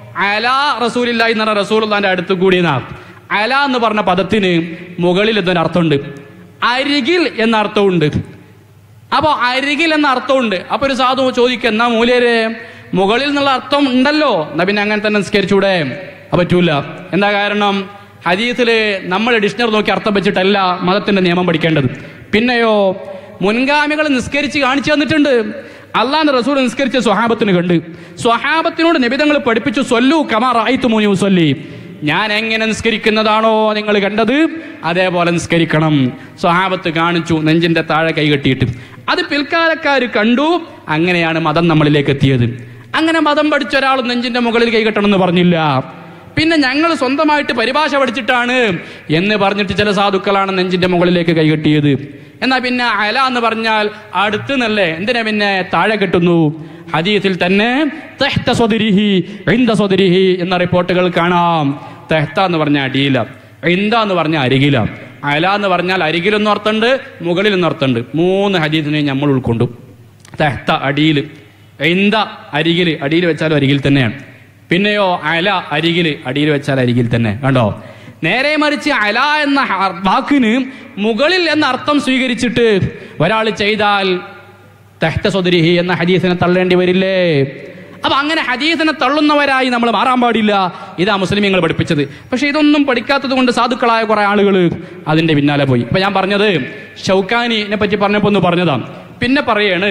അല റസൂലില്ലാഹി എന്ന് പറഞ്ഞ റസൂലുള്ളാന്റെ അടുത്ത് കൂടി എന്നാ അല എന്ന് പറഞ്ഞ പദത്തിന് മുകളിൽ എന്നൊരു അർത്ഥമുണ്ട് അരികിൽ എന്ന അർത്ഥമുണ്ട് അപ്പൊ അരികിൽ എന്ന അർത്ഥമുണ്ട് അപ്പൊ ഒരു സാധു ചോദിക്കുക എന്നാ മൂല്യര് മുകളിൽ എന്നുള്ള അർത്ഥം ഉണ്ടല്ലോ എന്നാ പിന്നെ അങ്ങനെ തന്നെ നിസ്കരിച്ചൂടെ അത് പറ്റൂല എന്താ കാരണം ഹദീസില് നമ്മൾ ഡിക്ഷണറി നോക്കി അർത്ഥം വെച്ചിട്ടല്ല മതത്തിന്റെ നിയമം പഠിക്കേണ്ടത് പിന്നെയോ മുൻഗാമികൾ നിസ്കരിച്ച് കാണിച്ചു തന്നിട്ടുണ്ട് അള്ളാന്റെ റസൂൽ നിസ്കരിച്ച സ്വഹാബത്തിന് കണ്ട് സ്വഹാബത്തിനോട് നിബിധങ്ങൾ പഠിപ്പിച്ചു സൊല്ലു കമാർ ആയിത്തു മൂനി സൊല്ലി ഞാൻ എങ്ങനെ നിസ്കരിക്കുന്നതാണോ നിങ്ങൾ കണ്ടത് അതേപോലെ നിസ്കരിക്കണം സ്വഹാബത്ത് കാണിച്ചു നെഞ്ചിന്റെ താഴെ കൈകെട്ടിയിട്ട് അത് പിൽക്കാലക്കാർ കണ്ടു അങ്ങനെയാണ് മതം നമ്മളിലേക്ക് എത്തിയത് അങ്ങനെ മതം പഠിച്ച ഒരാൾ നെഞ്ചിന്റെ മുകളിൽ കൈകെട്ടണം എന്ന് പറഞ്ഞില്ല പിന്നെ ഞങ്ങൾ സ്വന്തമായിട്ട് പരിഭാഷ പഠിച്ചിട്ടാണ് എന്ന് പറഞ്ഞിട്ട് ചില സാധുക്കളാണ് നെഞ്ചിന്റെ മുകളിലേക്ക് കൈകെട്ടിയത് എന്നാ പിന്നെ അല എന്ന് പറഞ്ഞാൽ അടുത്ത് നല്ലേ എന്തിനാ പിന്നെ താഴെ കെട്ടുന്നു ഹദീസിൽ തന്നെ തെഹ്ത സ്വദരിഹി ഇന്ദ സ്വദരിഹി എന്ന റിപ്പോർട്ടുകൾ കാണാം തെഹ്ത എന്ന് പറഞ്ഞ അടിയില ഇന്ദ എന്ന് പറഞ്ഞ അരികില അല എന്ന് പറഞ്ഞാൽ അരികിലെന്ന് അർത്ഥമുണ്ട് മുകളിൽ എന്ന് അർത്ഥമുണ്ട് മൂന്ന് ഹദീസിനെ നമ്മൾ ഉൾക്കൊണ്ടു തെഹ്ത അടിയിൽ ഇന്ദ അരികിൽ അടിയിൽ വെച്ചാലും അരികിൽ തന്നെയാണ് പിന്നെയോ അല അരികിൽ അടിയിൽ വെച്ചാൽ അരികിൽ തന്നെ കണ്ടോ നേരെ മറിച്ച് അല എന്ന ഹ- വാക്കിന് മുകളിൽ എന്ന അർത്ഥം സ്വീകരിച്ചിട്ട് ഒരാൾ ചെയ്താൽ തെഹ്ത സ്വദരിഹി എന്ന ഹദീസിനെ തള്ളേണ്ടി വരില്ലേ അപ്പൊ അങ്ങനെ ഹദീസിനെ തള്ളുന്നവരായി നമ്മൾ മാറാൻ പാടില്ല ഇതാ മുസ്ലിമീങ്ങൾ പഠിപ്പിച്ചത് പക്ഷെ ഇതൊന്നും പഠിക്കാത്തത് കൊണ്ട് സാധുക്കളായ കുറെ ആളുകൾ അതിന്റെ പിന്നാലെ പോയി ഇപ്പൊ ഞാൻ പറഞ്ഞത് ഷൗക്കാനിനെ പറ്റി പറഞ്ഞപ്പോ ഒന്ന് പറഞ്ഞതാ പിന്നെ പറയാണ്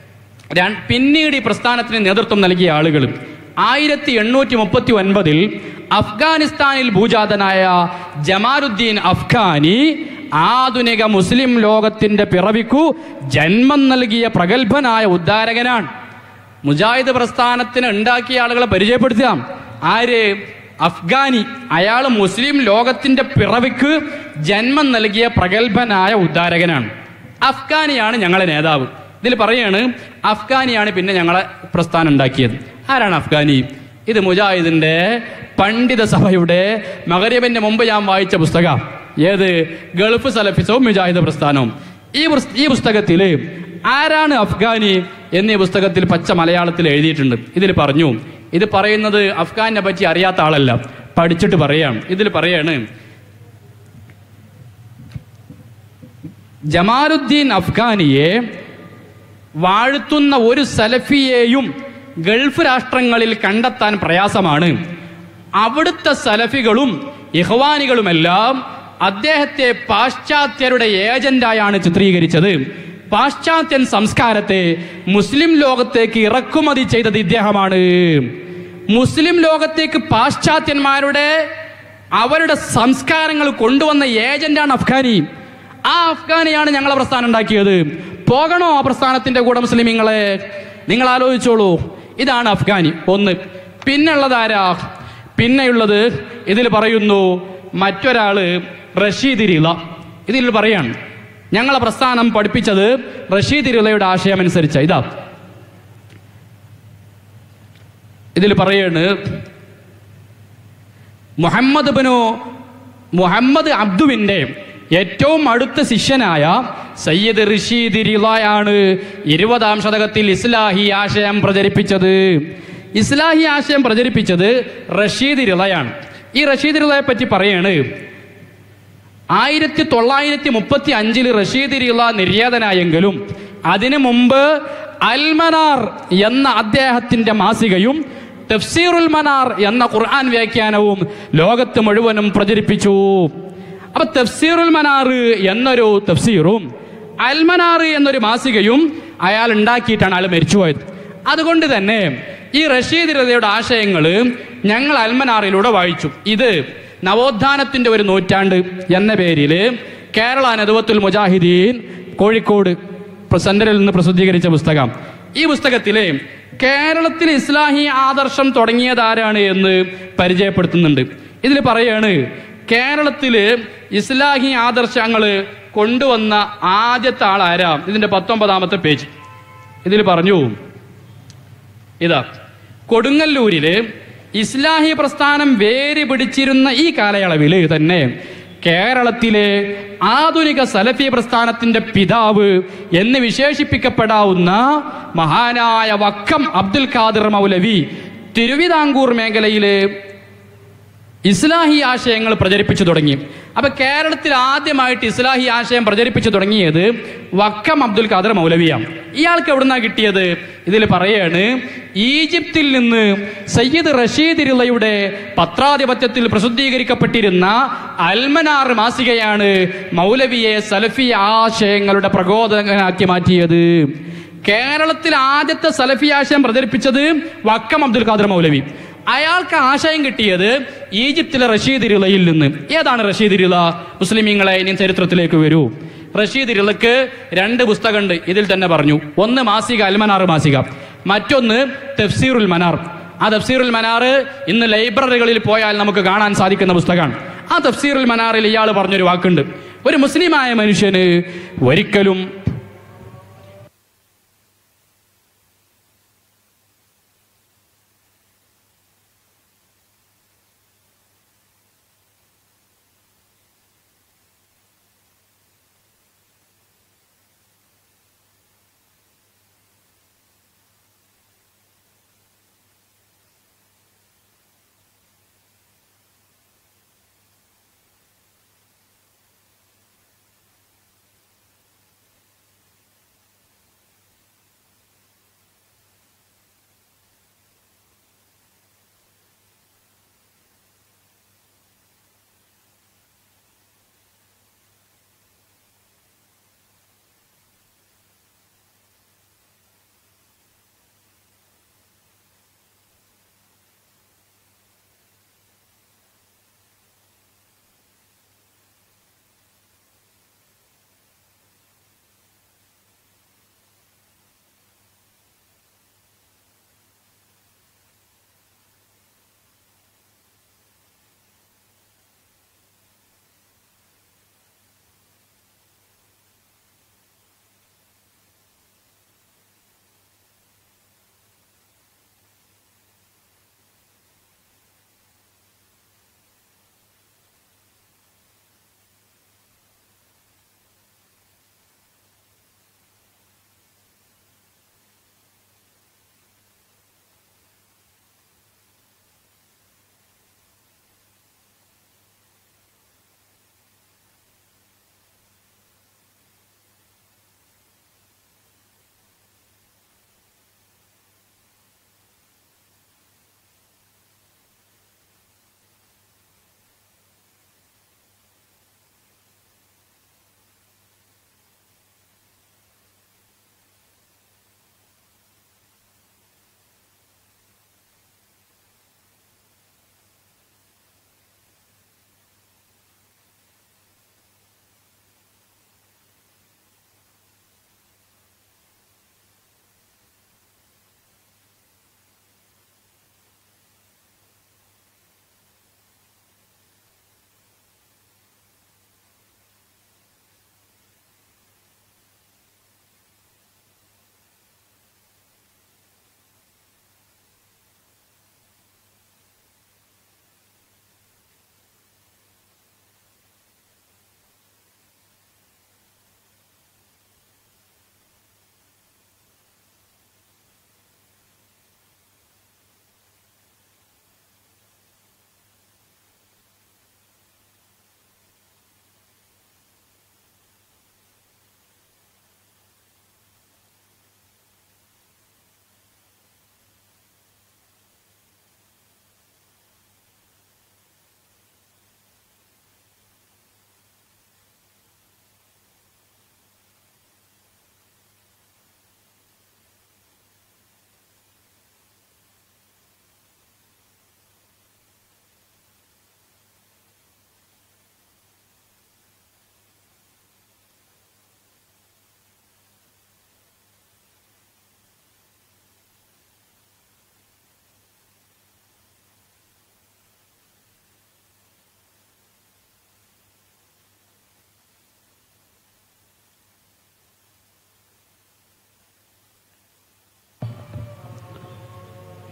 ര- പിന്നീട് ഈ പ്രസ്ഥാനത്തിന് നേതൃത്വം നൽകിയ ആളുകൾ ആയിരത്തി എണ്ണൂറ്റി മുപ്പത്തി ഒൻപതിൽ അഫ്ഗാനിസ്ഥാനിൽ ഭൂജാതനായ ജമാലുദ്ദീൻ അഫ്ഗാനി ആധുനിക മുസ്ലിം ലോകത്തിന്റെ പിറവിക്കു ജന്മം നൽകിയ പ്രഗത്ഭനായ ഉദ്ധാരകനാണ് മുജാഹിദ് പ്രസ്ഥാനത്തിന് ഉണ്ടാക്കിയ ആളുകളെ പരിചയപ്പെടുത്താം ആര് അഫ്ഗാനി അയാൾ മുസ്ലിം ലോകത്തിന്റെ പിറവിക്ക് ജന്മം നൽകിയ പ്രഗത്ഭനായ ഉദ്ധാരകനാണ് അഫ്ഗാനിയാണ് ഞങ്ങളെ നേതാവ് ഇതിൽ പറയാണ് അഫ്ഗാനിയാണ് പിന്നെ ഞങ്ങളെ പ്രസ്ഥാനം ഉണ്ടാക്കിയത് ആരാണ് അഫ്ഗാനി ഇത് മുജാഹിദിന്റെ പണ്ഡിത സഭയുടെ മകരീബിന്റെ മുമ്പ് ഞാൻ വായിച്ച പുസ്തകം ഏത് ഗൾഫ് സലഫിസവും മുജാഹിദ് പ്രസ്ഥാനവും ഈ പുസ്ത- ഈ പുസ്തകത്തിൽ ആരാണ് അഫ്ഗാനി എന്നീ പുസ്തകത്തിൽ പച്ച മലയാളത്തിൽ എഴുതിയിട്ടുണ്ട് ഇതിൽ പറഞ്ഞു ഇത് പറയുന്നത് അഫ്ഗാനിനെ പറ്റി അറിയാത്ത ആളല്ല പഠിച്ചിട്ട് പറയാം ഇതിൽ പറയാണ് ജമാലുദ്ദീൻ അഫ്ഗാനിയെ വാഴ്ത്തുന്ന ഒരു സലഫിയെയും ഗൾഫ് രാഷ്ട്രങ്ങളിൽ കണ്ടെത്താൻ പ്രയാസമാണ് അവിടുത്തെ സലഫികളും ഇഹ്വാനികളുമെല്ലാം അദ്ദേഹത്തെ പാശ്ചാത്യരുടെ ഏജന്റായാണ് ചിത്രീകരിച്ചത് പാശ്ചാത്യൻ സംസ്കാരത്തെ മുസ്ലിം ലോകത്തേക്ക് ഇറക്കുമതി ചെയ്തത് ഇദ്ദേഹമാണ് മുസ്ലിം ലോകത്തേക്ക് പാശ്ചാത്യന്മാരുടെ അവരുടെ സംസ്കാരങ്ങൾ കൊണ്ടുവന്ന ഏജന്റാണ് അഫ്ഗാനി ആ അഫ്ഗാനിയാണ് ഞങ്ങളെ പ്രസ്ഥാനം ഉണ്ടാക്കിയത് പോകണോ ആ പ്രസ്ഥാനത്തിന്റെ കൂടെ മുസ്ലിമീങ്ങളെ നിങ്ങൾ ആലോചിച്ചോളൂ ഇതാണ് അഫ്ഗാനി ഒന്ന് പിന്നുള്ളതാരാ പിന്നെയുള്ളത് ഇതിൽ പറയുന്നു മറ്റൊരാള് റഷീദ് റിള ഇതിൽ പറയാണ് ഞങ്ങളെ പ്രസ്ഥാനം പഠിപ്പിച്ചത് റഷീദ് റിളയുടെ ആശയം അനുസരിച്ച ഇതാ ഇതിൽ പറയാണ് മുഹമ്മദ് ബനു മുഹമ്മദ് അബ്ദുവിൻ്റെ ഏറ്റവും അടുത്ത ശിഷ്യനായ സയ്യിദ് ഋഷീദ് റിളയാണ് ഇരുപതാം ശതകത്തിൽ ഇസ്ലാഹി ആശയം പ്രചരിപ്പിച്ചത് ഇസ്ലാഹി ആശയം പ്രചരിപ്പിച്ചത് റഷീദ് റിളയാണ് ഈ റഷീദ് റിളയെ പറ്റി പറയാണ് ആയിരത്തി തൊള്ളായിരത്തി മുപ്പത്തി അഞ്ചിൽ റഷീദ് റിള നിര്യാതനായെങ്കിലും അതിനു മുമ്പ് അൽമനാർ എന്ന അദ്ദേഹത്തിന്റെ മാസികയും തഫ്സീറുൽ മനാർ എന്ന ഖുർആൻ വ്യാഖ്യാനവും ലോകത്ത് മുഴുവനും പ്രചരിപ്പിച്ചു അപ്പൊ തഫ്സീറുൽ മനാർ എന്നൊരു തഫ്സീറും അൽമനാർ എന്നൊരു മാസികയും അയാൾ ഉണ്ടാക്കിയിട്ടാണ് അയാൾ മരിച്ചുപോയത് അതുകൊണ്ട് തന്നെ ഈ റഷീദ് രഥയുടെ ആശയങ്ങൾ ഞങ്ങൾ അൽമനാറിലൂടെ വായിച്ചു ഇത് നവോത്ഥാനത്തിന്റെ ഒരു നൂറ്റാണ്ട് എന്ന പേരിൽ കേരള നദുവത്തുൽ മുജാഹിദീൻ കോഴിക്കോട് സെന്ററിൽ നിന്ന് പ്രസിദ്ധീകരിച്ച പുസ്തകം ഈ പുസ്തകത്തിലെ കേരളത്തിൽ ഇസ്ലാഹി ആദർശം തുടങ്ങിയതാരാണ് എന്ന് പരിചയപ്പെടുത്തുന്നുണ്ട് ഇതിൽ പറയാണ് കേരളത്തില് ഇസ്ലാഹി ആദർശങ്ങൾ കൊണ്ടുവന്ന ആദ്യത്തെ ആൾ ആരാ ഇതിന്റെ പത്തൊമ്പതാമത്തെ പേജ് ഇതിൽ പറഞ്ഞു ഇതാ കൊടുങ്ങല്ലൂരില് ഇസ്ലാഹി പ്രസ്ഥാനം വേര് പിടിച്ചിരുന്ന ഈ കാലയളവിൽ തന്നെ കേരളത്തിലെ ആധുനിക സലഫി പ്രസ്ഥാനത്തിന്റെ പിതാവ് എന്ന് വിശേഷിപ്പിക്കപ്പെടാവുന്ന മഹാനായ വക്കം അബ്ദുൽ ഖാദിർ മൗലവി തിരുവിതാംകൂർ മേഖലയിലെ ഇസ്ലാഹി ആശയങ്ങൾ പ്രചരിപ്പിച്ചു തുടങ്ങി അപ്പൊ കേരളത്തിൽ ആദ്യമായിട്ട് ഇസ്ലാഹി ആശയം പ്രചരിപ്പിച്ചു തുടങ്ങിയത് വക്കം അബ്ദുൽ ഖാദർ മൗലവിയാണ് ഇയാൾക്ക് എവിടുന്നാ കിട്ടിയത് ഇതിൽ പറയാണ് ഈജിപ്തിൽ നിന്ന് സയ്യിദ് റഷീദ് ഇറുള്ളയുടെ പത്രാധിപത്യത്തിൽ പ്രസിദ്ധീകരിക്കപ്പെട്ടിരുന്ന അൽമനാർ മാസികയാണ് മൗലവിയെ സലഫി ആശയങ്ങളുടെ പ്രകോപനാക്കി മാറ്റിയത് കേരളത്തിൽ ആദ്യത്തെ സലഫി ആശയം പ്രചരിപ്പിച്ചത് വക്കം അബ്ദുൽ ഖാദർ മൗലവി അയാൾക്ക് ആശയം കിട്ടിയത് ഈജിപ്തിലെ റഷീദ് ഇറുളയിൽ നിന്ന് ഏതാണ് റഷീദ് ഇറുള മുസ്ലിമീങ്ങളെ ഇനി ചരിത്രത്തിലേക്ക് വരൂ റഷീദ് ഇറുളക്ക് രണ്ട് പുസ്തകമുണ്ട് ഇതിൽ തന്നെ പറഞ്ഞു ഒന്ന് മാസിക അൽമനാർ മാസിക മറ്റൊന്ന് തഫ്സീറുൽ മനാർ ആ തഫ്സീറുൽ മനാർ ഇന്ന് ലൈബ്രറികളിൽ പോയാൽ നമുക്ക് കാണാൻ സാധിക്കുന്ന പുസ്തകമാണ് ആ തഫ്സീറുൽ മനാറിൽ ഇയാൾ പറഞ്ഞൊരു വാക്കുണ്ട് ഒരു മുസ്ലിമായ മനുഷ്യന് ഒരിക്കലും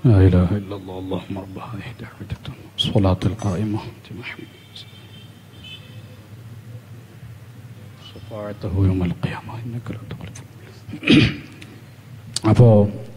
لا إله إلا الله اللهم رب هذه الدعوة التامة الصلاة القائمة محمد شفاعته يوم القيامة إنك لا تخلف അപ്പോൾ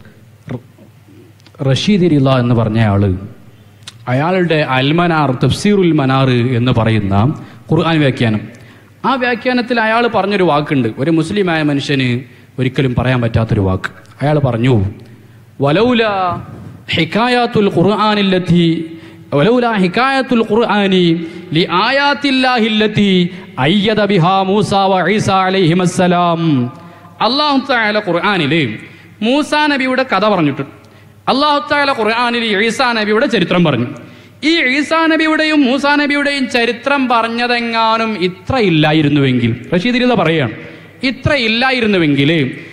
റഷീദ് റില എന്ന് പറഞ്ഞ ആള് അയാളുടെ അൽമനാർ തഫ്സീറുൽ മനാർ എന്ന് പറയുന്ന ഖുർആൻ വ്യാഖ്യാനം ആ വ്യാഖ്യാനത്തിൽ അയാൾ പറഞ്ഞൊരു വാക്കുണ്ട് ഒരു മുസ്ലിമായ മനുഷ്യന് ഒരിക്കലും പറയാൻ പറ്റാത്തൊരു വാക്ക് അയാൾ പറഞ്ഞു വലൗല ഹിക്കായാത്തുൽ ഖുർആനില്ലത്തി വലൗല ഹിക്കായത്തുൽ ഖുർആനി ലി ആയാത്തില്ലാഹില്ലത്തി അയ്യദ ബിഹാ മൂസ വ ഈസ അലൈഹിമസ്സലാം അല്ലാഹു തആല ഖുർആനിൽ മൂസാ നബിയുടെ കഥ പറഞ്ഞിട്ടുണ്ട് അള്ളാഹു താല ഖുർആാനിൽ ഈസാ നബിയുടെ ചരിത്രം പറഞ്ഞു ഈ ഈസാ നബിയുടെയും മൂസാ നബിയുടെയും ചരിത്രം പറഞ്ഞതെങ്ങാനും ഇത്ര ഇല്ലായിരുന്നുവെങ്കിൽ റഷീദ് ഇരുത പറയാണ് ഇത്ര ഇല്ലായിരുന്നുവെങ്കിൽ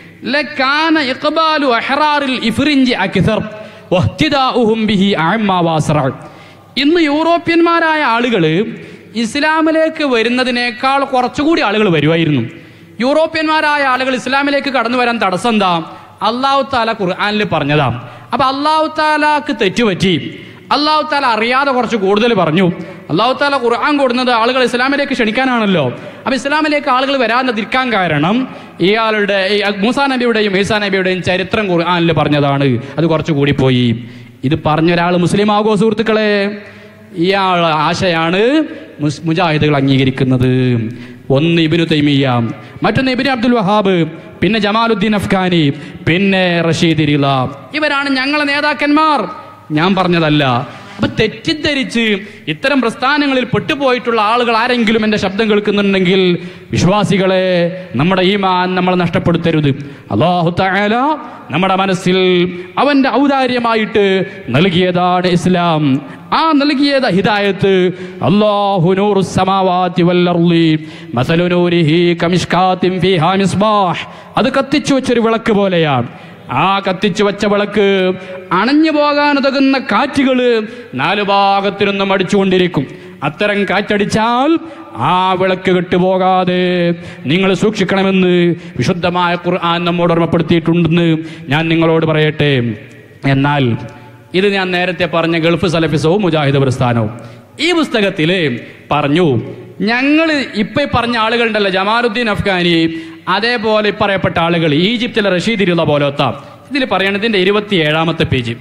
ലകാന ഇഖ്ബാലു അഹ്റാറിൽ ഇഫ്രിഞ്ചി അക്സർ വഹ്തിദാഉഹും ബിഹി അഅമ്മാ വഅസ്റഅ. ഇന്ന് യൂറോപ്യന്മാരായ ആളുകൾ ഇസ്ലാമിലേക്ക് വരുന്നതിനേക്കാൾ കുറച്ചുകൂടി ആളുകൾ വരുമായിരുന്നു യൂറോപ്യന്മാരായ ആളുകൾ ഇസ്ലാമിലേക്ക് കടന്നു വരാൻ തടസ്സം എന്താ അള്ളാഹു താല ഖുർആാനിൽ പറഞ്ഞതാ അപ്പൊ അള്ളാഹു താലാക്ക് തെറ്റുപറ്റി അള്ളാഹു താല അറിയാതെ കുറച്ച് കൂടുതൽ പറഞ്ഞു അള്ളാഹു താല ഖുർആൻ കൊടുക്കുന്നത് ആളുകൾ ഇസ്ലാമിലേക്ക് ക്ഷണിക്കാനാണല്ലോ അപ്പൊ ഇസ്ലാമിലേക്ക് ആളുകൾ വരാതിരിക്കാൻ കാരണം ഇയാളുടെ ഈ മൂസാ നബിയുടെയും ഈസാ നബിയുടെയും ചരിത്രം ഖുർആാനിൽ പറഞ്ഞതാണ് അത് കുറച്ച് കൂടിപ്പോയി ഇത് പറഞ്ഞ ഒരാൾ മുസ്ലിം ആകോ സുഹൃത്തുക്കളെ ഇയാൾ ആശയാണ് മുസ്- മുജാഹിദുകൾ അംഗീകരിക്കുന്നത് ഒന്ന് ഇബിനു തൈമിയ മറ്റൊന്ന് ഇബിന് അബ്ദുൽ വഹാബ് പിന്നെ ജമാലുദ്ദീൻ അഫ്ഗാനി പിന്നെ റഷീദ് ഇരിള ഇവരാണ് ഞങ്ങളെ നേതാക്കന്മാർ ഞാൻ പറഞ്ഞതല്ല അപ്പൊ തെറ്റിദ്ധരിച്ച് ഇത്തരം പ്രസ്ഥാനങ്ങളിൽ പെട്ടുപോയിട്ടുള്ള ആളുകൾ ആരെങ്കിലും എന്റെ ശബ്ദം കേൾക്കുന്നുണ്ടെങ്കിൽ വിശ്വാസികളെ നമ്മുടെ ഈമാൻ നമ്മൾ നഷ്ടപ്പെടുത്തരുത് അള്ളാഹു തആല നമ്മുടെ മനസ്സിൽ അവന്റെ ഔദാര്യമായിട്ട് നൽകിയതാണ് ഇസ്ലാം ആ നൽകിയത് ഹിദായത്ത് അല്ലാഹു നൂറു സമാവാതി വൽ അർളി മസലു നൂരിഹി കമിഷ്കാത്തിൻ ഫീഹാ മിസ്ബാഹ് അത് കത്തിച്ചു വെച്ചൊരു വിളക്ക് പോലെയാണ് ആ കത്തിച്ചു വെച്ച വിളക്ക് അണഞ്ഞു പോകാനുതകുന്ന കാറ്റുകള് നാലു ഭാഗത്തിനൊന്നും അടിച്ചുകൊണ്ടിരിക്കും അത്തരം കാറ്റടിച്ചാൽ ആ വിളക്ക് കെട്ടുപോകാതെ നിങ്ങൾ സൂക്ഷിക്കണമെന്ന് വിശുദ്ധമായ ഖുർആൻ നമ്മോട് ഓർമ്മപ്പെടുത്തിയിട്ടുണ്ടെന്ന് ഞാൻ നിങ്ങളോട് പറയട്ടെ എന്നാൽ ഇത് ഞാൻ നേരത്തെ പറഞ്ഞ ഗൾഫ് സലഫിസവും മുജാഹിദ് പ്രസ്ഥാനവും ഈ പുസ്തകത്തില് പറഞ്ഞു ഞങ്ങൾ ഇപ്പൊ ഈ പറഞ്ഞ ആളുകളുണ്ടല്ലോ ജമാലുദ്ദീൻ അഫ്ഗാനി അതേപോലെ ഈ പറയപ്പെട്ട ആളുകൾ ഈജിപ്തിലെ റഷീദ് ഇരുന്ന പോലത്തെ ഇതിൽ പറയണ ഇതിന്റെ ഇരുപത്തി ഏഴാമത്തെ പേജ്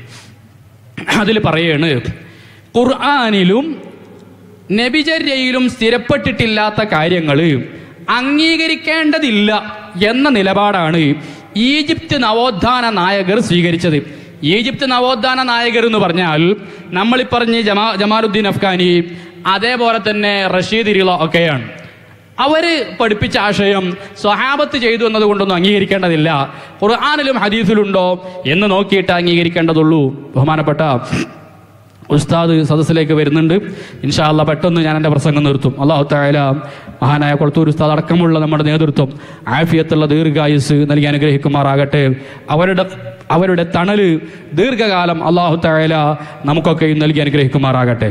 അതിൽ പറയാണ് ഖുർആാനിലും നബിചര്യയിലും സ്ഥിരപ്പെട്ടിട്ടില്ലാത്ത കാര്യങ്ങൾ അംഗീകരിക്കേണ്ടതില്ല എന്ന നിലപാടാണ് ഈജിപ്ത് നവോത്ഥാന നായകർ സ്വീകരിച്ചത് ഈജിപ്ത് നവോത്ഥാന നായകർ എന്ന് പറഞ്ഞാൽ നമ്മളീ പറഞ്ഞ ജമാ ജമാലുദ്ദീൻ അഫ്ഗാനി അതേപോലെ തന്നെ റഷീദ് ഇരിള ഒക്കെയാണ് അവര് പഠിപ്പിച്ച ആശയം സ്വഹാബത്ത് ചെയ്തു എന്നതുകൊണ്ടൊന്നും അംഗീകരിക്കേണ്ടതില്ല ഖുർആാനിലും ഹദീസിലുണ്ടോ എന്ന് നോക്കിയിട്ട് അംഗീകരിക്കേണ്ടതുള്ളൂ ബഹുമാനപ്പെട്ട ഉസ്താദ് സദസ്സിലേക്ക് വരുന്നുണ്ട് ഇൻഷാ അല്ലാ പെട്ടെന്ന് ഞാൻ എൻ്റെ പ്രസംഗം നിർത്തും അള്ളാഹു തായാല മഹാനായ കൊളത്തൂർ ഉസ്താദ് അടക്കമുള്ള നമ്മുടെ നേതൃത്വം ആഫിയത്തുള്ള ദീർഘായുസ് നൽകി അനുഗ്രഹിക്കുമാറാകട്ടെ അവരുടെ അവരുടെ തണല് ദീർഘകാലം അള്ളാഹു തായാല നമുക്കൊക്കെ നൽകി അനുഗ്രഹിക്കുമാറാകട്ടെ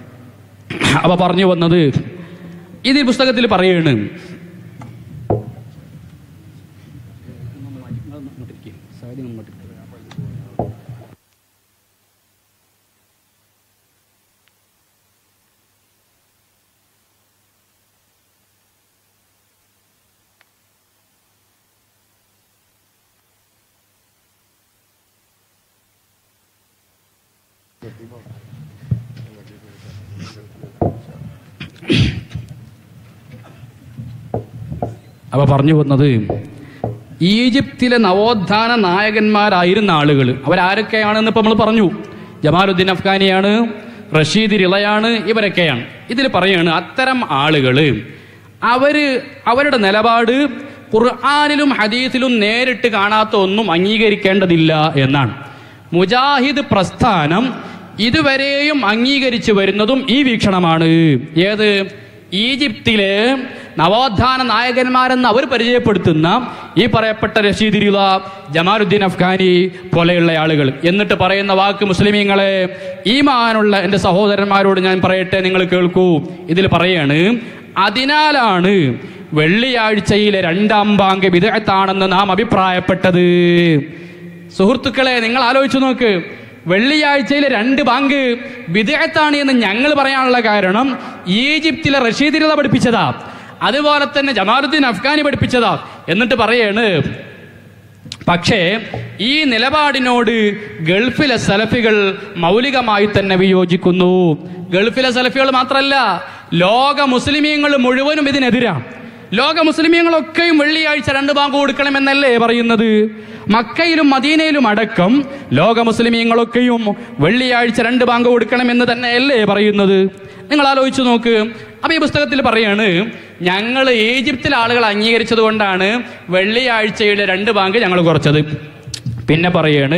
അവ പറഞ്ഞു വന്നത് ഇത് ഈ പുസ്തകത്തിൽ പറയാണ് അവ പറഞ്ഞു വന്നത് ഈജിപ്തിലെ നവോത്ഥാന നായകന്മാരായിരുന്ന ആളുകൾ അവരാരൊക്കെയാണെന്ന് ഇപ്പൊ നമ്മൾ പറഞ്ഞു ജമാലുദ്ദീൻ അഫ്ഗാനിയാണ് റഷീദ് റിളയാണ് ഇവരൊക്കെയാണ് ഇതിൽ പറയാണ് അത്തരം ആളുകൾ അവര് അവരുടെ നിലപാട് ഖുർആാനിലും ഹദീസിലും നേരിട്ട് കാണാത്ത ഒന്നും അംഗീകരിക്കേണ്ടതില്ല എന്നാണ് മുജാഹിദ് പ്രസ്ഥാനം ഇതുവരെയും അംഗീകരിച്ചു വരുന്നതും ഈ വീക്ഷണമാണ് ഏത് ഈജിപ്തിലെ നവോത്ഥാന നായകന്മാരെന്ന് അവർ പരിചയപ്പെടുത്തുന്ന ഈ പറയപ്പെട്ട റഷീദ് ഇരുള ജമാലുദ്ദീൻ അഫ്ഗാനി പോലെയുള്ള ആളുകൾ എന്നിട്ട് പറയുന്ന വാക്ക് മുസ്ലിമീങ്ങളെ ഈമാനുള്ള എൻ്റെ സഹോദരന്മാരോട് ഞാൻ പറയട്ടെ നിങ്ങൾ കേൾക്കൂ ഇതിൽ പറയാണ് അതിനാലാണ് വെള്ളിയാഴ്ചയിലെ രണ്ടാം ബാങ്ക് വിദഗ്ധാണെന്ന് നാം അഭിപ്രായപ്പെട്ടത് സുഹൃത്തുക്കളെ നിങ്ങൾ ആലോചിച്ചു നോക്ക് വെള്ളിയാഴ്ചയിലെ രണ്ട് ബാങ്ക് വിദേഹത്താണ് എന്ന് ഞങ്ങൾ പറയാനുള്ള കാരണം ഈജിപ്തിലെ റഷീദിലത പഠിപ്പിച്ചതാ അതുപോലെ തന്നെ ജമാലുദ്ദീൻ അഫ്ഗാനി പഠിപ്പിച്ചതാ എന്നിട്ട് പറയാണ് പക്ഷേ ഈ നിലപാടിനോട് ഗൾഫിലെ സലഫികൾ മൗലികമായി തന്നെ വിയോജിക്കുന്നു ഗൾഫിലെ സലഫികൾ മാത്രമല്ല ലോക മുസ്ലിമീങ്ങൾ മുഴുവനും ഇതിനെതിരാണ് ലോക മുസ്ലിമീങ്ങളൊക്കെയും വെള്ളിയാഴ്ച രണ്ട് ബാങ്ക് കൊടുക്കണമെന്നല്ലേ പറയുന്നത് മക്കയിലും മദീനയിലും അടക്കം ലോക മുസ്ലിമീങ്ങളൊക്കെയും വെള്ളിയാഴ്ച രണ്ട് ബാങ്ക് കൊടുക്കണമെന്ന് തന്നെയല്ലേ പറയുന്നത് നിങ്ങൾ ആലോചിച്ച് നോക്ക് അപ്പൊ ഈ പുസ്തകത്തിൽ പറയാണ് ഞങ്ങൾ ഈജിപ്തിലെ ആളുകൾ അംഗീകരിച്ചത് കൊണ്ടാണ് വെള്ളിയാഴ്ചയുടെ രണ്ട് ബാങ്ക് ഞങ്ങൾ കുറച്ചത് പിന്നെ പറയാണ്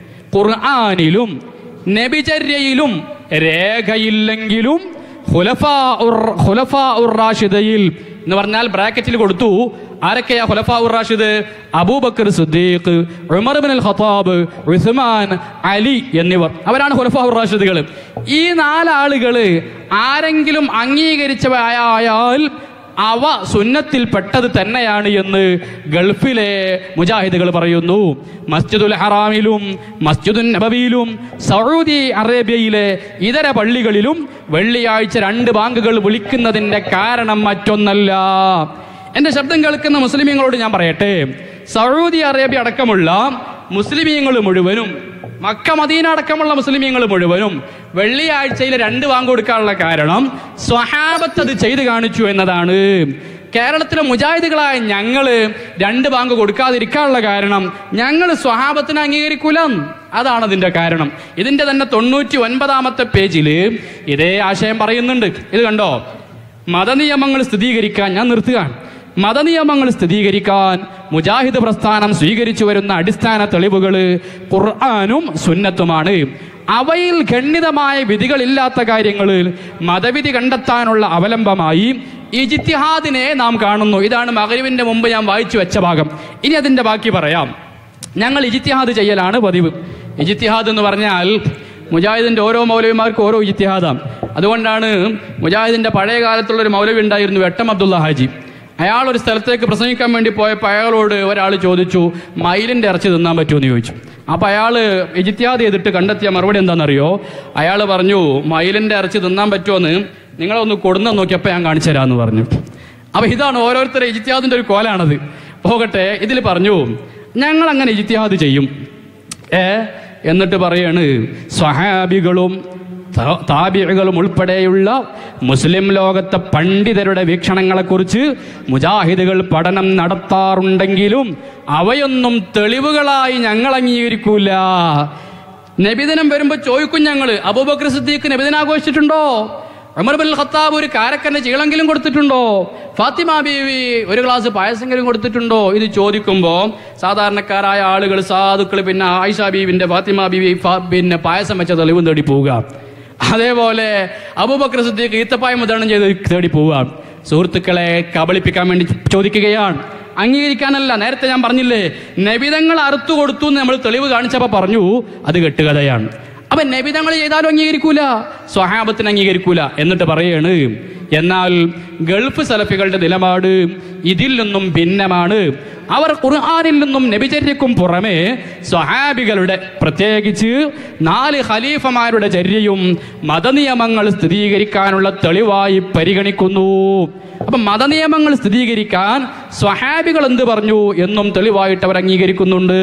ഖുർആാനിലും നബിചര്യയിലും രേഖയില്ലെങ്കിലും ഖുലഫാ ഉർ- ഖുലഫാ ഉർ റാഷിദയിൽ എന്ന് പറഞ്ഞാൽ ബ്രാക്കറ്റിൽ കൊടുത്തു ആരൊക്കെയാ ഖുലഫാ ഉർ റാഷിദ് Abu Bakr Siddiq Umar bin al Khattab Usman Ali എന്നിവർ അവരാണ് ഖുലഫാ ഉർ റാഷിദുകൾ ഈ നാലാളുകള് ആരെങ്കിലും അംഗീകരിച്ചവയായാൽ അവ സുന്നത്തിൽ പെട്ടത് തന്നെയാണ് എന്ന് ഗൾഫിലെ മുജാഹിദുകൾ പറയുന്നു മസ്ജിദുൽ ഹറാമിലും മസ്ജിദുൽ നബവിയിലും സൗദി അറേബ്യയിലെ ഇതര പള്ളികളിലും വെള്ളിയാഴ്ച രണ്ട് ബാങ്കുകൾ വിളിക്കുന്നതിന്റെ കാരണം മറ്റൊന്നല്ല എന്റെ ശബ്ദം കേൾക്കുന്ന മുസ്ലിമീങ്ങളോട് ഞാൻ പറയട്ടെ സൗദി അറേബ്യ അടക്കമുള്ള മുസ്ലിമീങ്ങൾ മുഴുവനും മക്ക മദീന അടക്കമുള്ള മുസ്ലിമീങ്ങൾ മുഴുവനും വെള്ളിയാഴ്ചയിൽ രണ്ട് ബാങ്ക് കൊടുക്കാനുള്ള കാരണം സ്വഹാബത്ത് അത് ചെയ്തു കാണിച്ചു എന്നതാണ് കേരളത്തിലെ മുജാഹിദുകളായ ഞങ്ങള് രണ്ട് ബാങ്ക് കൊടുക്കാതിരിക്കാനുള്ള കാരണം ഞങ്ങൾ സ്വഹാബത്തിനെ അംഗീകരിക്കൂല അതാണ് അതിന്റെ കാരണം ഇതിന്റെ തന്നെ തൊണ്ണൂറ്റി ഒൻപതാമത്തെ പേജിൽ ഇതേ ആശയം പറയുന്നുണ്ട് ഇത് കണ്ടോ മതനിയമങ്ങൾ സ്ഥിരീകരിക്കാൻ ഞാൻ നിർത്തുകയാണ് മതനിയമങ്ങൾ സ്ഥിരീകരിക്കാൻ മുജാഹിദ് പ്രസ്ഥാനം സ്വീകരിച്ചു വരുന്ന അടിസ്ഥാന തെളിവുകൾ ഖുർആാനും സുന്നത്തുമാണ് അവയിൽ ഗണ്യതമായ വിധികളില്ലാത്ത കാര്യങ്ങളിൽ മതവിധി കണ്ടെത്താനുള്ള അവലംബമായി ഇജിത്തിഹാദിനെ നാം കാണുന്നു ഇതാണ് മകരുവിന്റെ മുമ്പ് ഞാൻ വായിച്ചു വെച്ച ഭാഗം ഇനി അതിന്റെ ബാക്കി പറയാം ഞങ്ങൾ ഇജിത്തിഹാദ് ചെയ്യലാണ് പതിവ് ഇജിത്തിഹാദ് എന്ന് പറഞ്ഞാൽ മുജാഹിദിന്റെ ഓരോ മൗലവിമാർക്കും ഓരോ ഇജിത്തിഹാദാണ് അതുകൊണ്ടാണ് മുജാഹിദിന്റെ പഴയ കാലത്തുള്ള ഒരു മൗലവി ഉണ്ടായിരുന്നു വെട്ടം അബ്ദുള്ള ഹാജി അയാൾ ഒരു സ്ഥലത്തേക്ക് പ്രസംഗിക്കാൻ വേണ്ടി പോയപ്പോൾ അയാളോട് ഒരാൾ ചോദിച്ചു മയിലിന്റെ ഇറച്ചി തിന്നാൻ പറ്റുമോ എന്ന് ചോദിച്ചു അപ്പൊ അയാൾ ഇജിത്യാദ് ചെയ്തിട്ട് കണ്ടെത്തിയ മറുപടി എന്താണെന്നറിയോ അയാൾ പറഞ്ഞു മയിലിന്റെ ഇറച്ചി തിന്നാൻ പറ്റുമോന്ന് നിങ്ങളൊന്ന് കൊടുന്ന നോക്കിയപ്പോൾ ഞാൻ കാണിച്ചു തരാമെന്ന് പറഞ്ഞു അപ്പൊ ഇതാണ് ഓരോരുത്തരുടെ ഇജിത്യാദിന്റെ ഒരു കോലാണത് പോകട്ടെ ഇതിൽ പറഞ്ഞു ഞങ്ങൾ അങ്ങനെ ഇജിത്യാദ് ചെയ്യും ഏ എന്നിട്ട് പറയാണ് സ്വഹാബികളും ത- താബികളും ഉൾപ്പെടെയുള്ള മുസ്ലിം ലോകത്തെ പണ്ഡിതരുടെ വീക്ഷണങ്ങളെക്കുറിച്ച് മുജാഹിദുകൾ പഠനം നടത്താറുണ്ടെങ്കിലും അവയൊന്നും തെളിവുകളായി ഞങ്ങൾ അംഗീകരിക്കൂല നബിദിനം വരുമ്പോ ചോദിക്കും ഞങ്ങള് അബൂബക്കർ സിദ്ദീഖ് നബിദിനം ആഘോഷിച്ചിട്ടുണ്ടോ ഉമർ ബിൻ ഖത്താബ് ഒരു കാരക്കന്റെ ചീളെങ്കിലും കൊടുത്തിട്ടുണ്ടോ ഫാത്തിമ ബീവി ഒരു ഗ്ലാസ് പായസെങ്കിലും കൊടുത്തിട്ടുണ്ടോ ഇത് ചോദിക്കുമ്പോ സാധാരണക്കാരായ ആളുകൾ സാധുക്കൾ പിന്നെ ആയിഷ ബീവിന്റെ ഫാത്തിമ ബീവി ഫാ- പിന്നെ പായസം വെച്ച തെളിവും തേടി പോവുക അതേപോലെ അബൂബക്കർ സിദ്ദീഖ് ഈത്തപ്പായം വിതരണം ചെയ്ത് തേടി പോവുക സുഹൃത്തുക്കളെ കബളിപ്പിക്കാൻ വേണ്ടി ചോദിക്കുകയാണ് അംഗീകരിക്കാനല്ല നേരത്തെ ഞാൻ പറഞ്ഞില്ലേ നബിതങ്ങൾ അറുത്തു കൊടുത്തു എന്ന് നമ്മൾ തെളിവ് കാണിച്ചപ്പോ പറഞ്ഞു അത് കെട്ടുകഥയാണ് അപ്പൊ നബിതങ്ങൾ ചെയ്താലും അംഗീകരിക്കൂല സ്വഹാബത്തിന് അംഗീകരിക്കൂല എന്നിട്ട് പറയാണ് എന്നാൽ ഗൾഫ് സലഫികളുടെ നിലപാട് ഇതിൽ നിന്നും ഭിന്നമാണ് അവർ ഖുർആാനിൽ നിന്നും നബിചര്യക്കും പുറമെ സ്വഹാബികളുടെ പ്രത്യേകിച്ച് നാല് ഖലീഫമാരുടെ ചര്യയും മതനിയമങ്ങൾ സ്ഥിരീകരിക്കാനുള്ള തെളിവായി പരിഗണിക്കുന്നു അപ്പൊ മതനിയമങ്ങൾ സ്ഥിരീകരിക്കാൻ സ്വഹാബികൾ എന്ത് പറഞ്ഞു എന്നും തെളിവായിട്ട് അവർ അംഗീകരിക്കുന്നുണ്ട്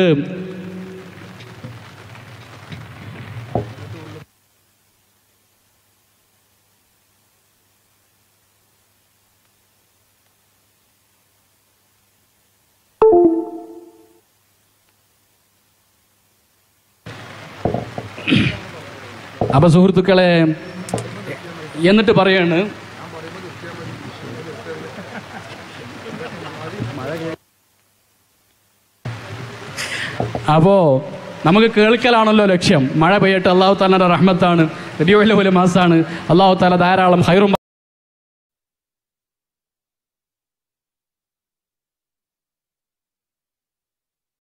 അപ്പൊ സുഹൃത്തുക്കളെ എന്നിട്ട് പറയാണ് അപ്പോ നമുക്ക് കേൾക്കലാണല്ലോ ലക്ഷ്യം മഴ പെയ്യട്ടെ അള്ളാഹു താലയുടെ റഹ്മത്താണ് റബിയോയിലെ പോലെ മാസാണ് അള്ളാഹു താല ധാരാളം ഹൈറും